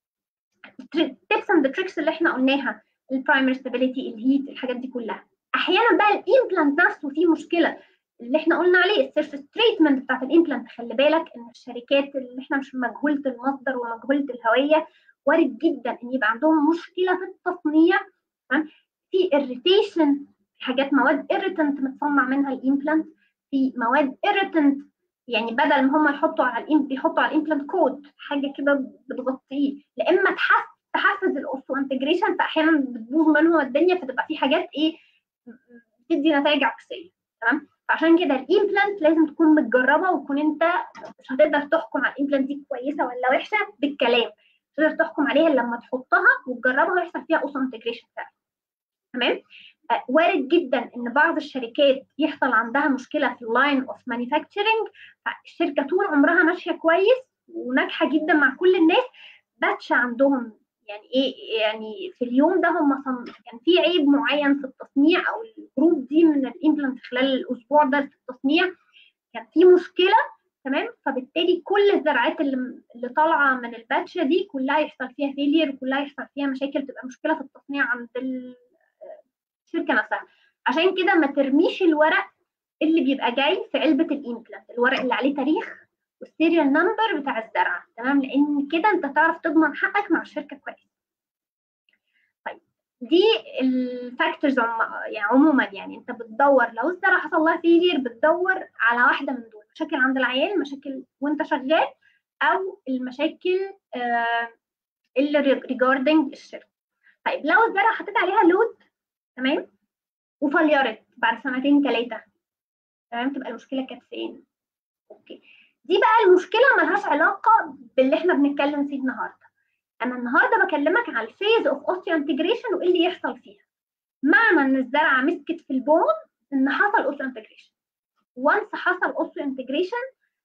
تيبس اند تريكس اللي احنا قلناها البرايمري ستابيليتي الهيت الحاجات دي كلها احيانا بقى الامبلانت نفسه فيه مشكله اللي احنا قلنا عليه السيرفيس تريتمنت بتاعت الامبلانت خلي بالك ان الشركات اللي احنا مش مجهوله المصدر ومجهوله الهويه وارد جدا ان يبقى عندهم مشكله في التصنيع تمام في اريتيشن حاجات مواد irritant متصنع منها الامبلانت في مواد irritant يعني بدل ما هم يحطوا على الإم بيحطوا على الامبلانت كود حاجه كده بتغطيه لا اما تحفز تحفز الاوستو انتجريشن فاحيانا بتبوظ منهم الدنيا فتبقى في حاجات ايه بتدي نتائج عكسيه تمام فعشان كده الامبلانت لازم تكون متجربه وتكون انت مش هتقدر تحكم على الامبلانت دي كويسه ولا وحشه بالكلام تقدر تحكم عليها لما تحطها وتجربها ويحصل فيها اوسو انتجريشن فعلا تمام وارد جدا ان بعض الشركات يحصل عندها مشكله في اللاين اوف مانيفاكتشرنج الشركه طول عمرها ماشيه كويس وناجحه جدا مع كل الناس باتش عندهم يعني ايه يعني في اليوم ده هم صن... كان في عيب معين في التصنيع او الجروب دي من الامبلانت خلال الاسبوع ده في التصنيع كان في مشكله تمام فبالتالي كل الزرعات اللي اللي طالعه من الباتشه دي كلها يحصل فيها فيلير وكلها يحصل فيها مشاكل تبقى مشكله في التصنيع عند الشركه نفسها عشان كده ما ترميش الورق اللي بيبقى جاي في علبه الامبلانت الورق اللي عليه تاريخ والسيريال نمبر بتاع الزرعه تمام لان كده انت تعرف تضمن حقك مع الشركه كويس طيب دي الفاكتورز يعني عموما يعني انت بتدور لو الزرعه حصل لها فيلير بتدور على واحده من دول مشاكل عند العيال مشاكل وانت شغال او المشاكل آه، اللي ريجاردنج الشركه طيب لو الزرعه حطيت عليها لود تمام وفليرت بعد سنتين ثلاثه تمام تبقى المشكله كانت فين اوكي دي بقى المشكله ملهاش علاقه باللي احنا بنتكلم فيه النهارده انا النهارده بكلمك على الفيز اوف اوستيو انتجريشن وايه اللي يحصل فيها معنى ان الزرعه مسكت في البون ان حصل اوستيو انتجريشن وانس حصل اوستيو انتجريشن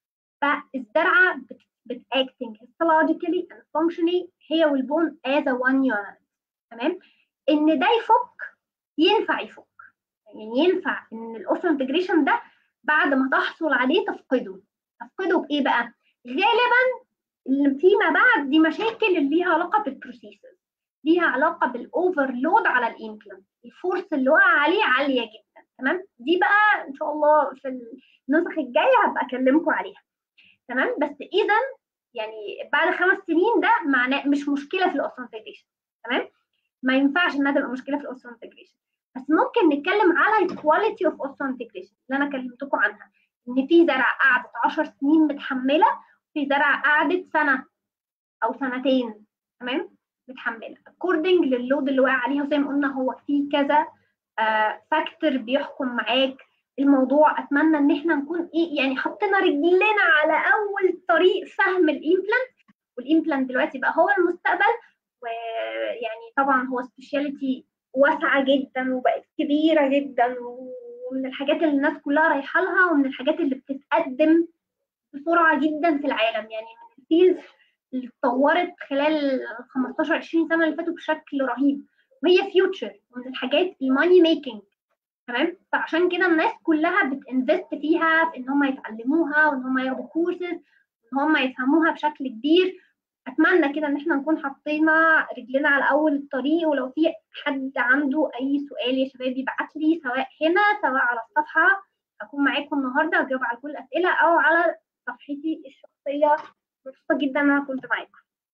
فالزرعه بتاكتنج histologically and functionally هي والبون as a one unit تمام ان ده يفك ينفع يفك يعني ينفع ان الاوستيو انتجريشن ده بعد ما تحصل عليه تفقده تفقده بايه بقى غالبا اللي فيما بعد دي مشاكل اللي ليها علاقه بالبروسيسز ليها علاقه بالاوفرلود على الامبلانت الفورس اللي وقع عليه عاليه جدا تمام دي بقى ان شاء الله في النسخ الجايه هبقى اكلمكم عليها تمام بس اذا يعني بعد خمس سنين ده معناه مش مشكله في الاوثنتيكيشن تمام ما ينفعش انها تبقى مشكله في الاوثنتيكيشن بس ممكن نتكلم على الكواليتي اوف اوثنتيكيشن اللي انا كلمتكم عنها ان في زرع قعدت 10 سنين متحمله في زرع قعدت سنه او سنتين تمام متحمله اكوردنج للود اللي واقع عليها وزي ما قلنا هو في كذا فاكتور بيحكم معاك الموضوع اتمنى ان احنا نكون ايه يعني حطينا رجلنا على اول طريق فهم الامبلانت والامبلانت دلوقتي بقى هو المستقبل ويعني طبعا هو سبيشاليتي واسعه جدا وبقت كبيره جدا ومن الحاجات اللي الناس كلها رايحه لها ومن الحاجات اللي بتتقدم بسرعه جدا في العالم يعني من الفيلز اللي اتطورت خلال 15 20 سنه اللي فاتوا بشكل رهيب وهي فيوتشر ومن الحاجات الماني ميكنج تمام فعشان كده الناس كلها بتنفست فيها في ان هم يتعلموها وان هم ياخدوا كورسز وان هم يفهموها بشكل كبير اتمنى كده ان احنا نكون حطينا رجلنا على اول الطريق ولو في حد عنده اي سؤال يا شباب يبعت لي سواء هنا سواء على الصفحه اكون معاكم النهارده واجاوب على كل الاسئله او على صفحتي الشخصيه مبسوطه جدا ان انا كنت معاكم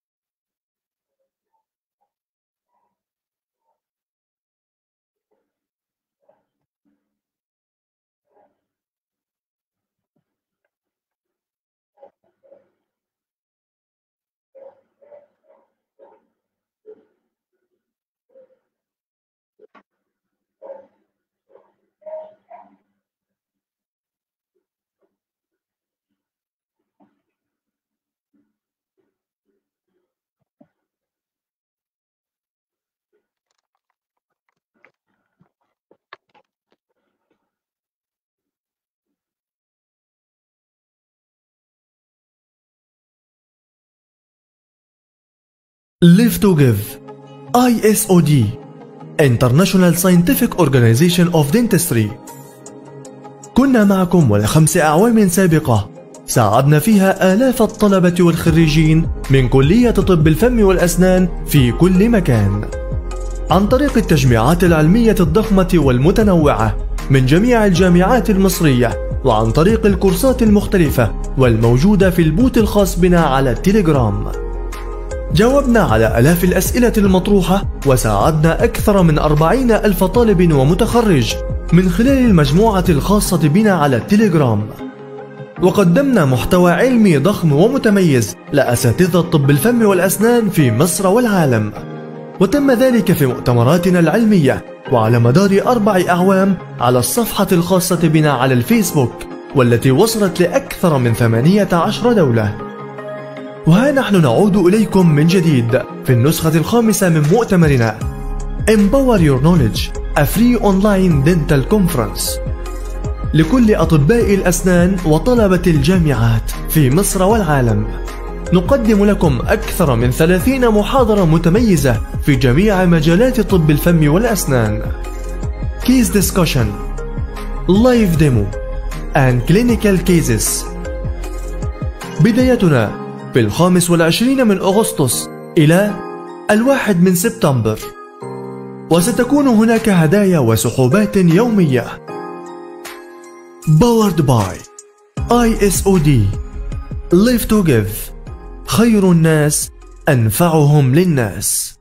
Live to Give ISOD International Scientific Organization of Dentistry كنا معكم ولخمس أعوام سابقة ساعدنا فيها آلاف الطلبة والخريجين من كلية طب الفم والأسنان في كل مكان عن طريق التجميعات العلمية الضخمة والمتنوعة من جميع الجامعات المصرية وعن طريق الكورسات المختلفة والموجودة في البوت الخاص بنا على التليجرام جاوبنا على ألاف الأسئلة المطروحة وساعدنا أكثر من أربعين ألف طالب ومتخرج من خلال المجموعة الخاصة بنا على التليجرام وقدمنا محتوى علمي ضخم ومتميز لأساتذة طب الفم والأسنان في مصر والعالم وتم ذلك في مؤتمراتنا العلمية وعلى مدار أربع أعوام على الصفحة الخاصة بنا على الفيسبوك والتي وصلت لأكثر من 18 دولة وها نحن نعود إليكم من جديد في النسخة الخامسة من مؤتمرنا Empower Your Knowledge A Free Online Dental Conference لكل أطباء الأسنان وطلبة الجامعات في مصر والعالم نقدم لكم أكثر من 30 محاضرة متميزة في جميع مجالات طب الفم والأسنان Case Discussion Live Demo and Clinical Cases بدايتنا في الخامس والعشرين من أغسطس إلى الواحد من سبتمبر وستكون هناك هدايا وسحوبات يومية Powered by ISOD Live to Give خير الناس أنفعهم للناس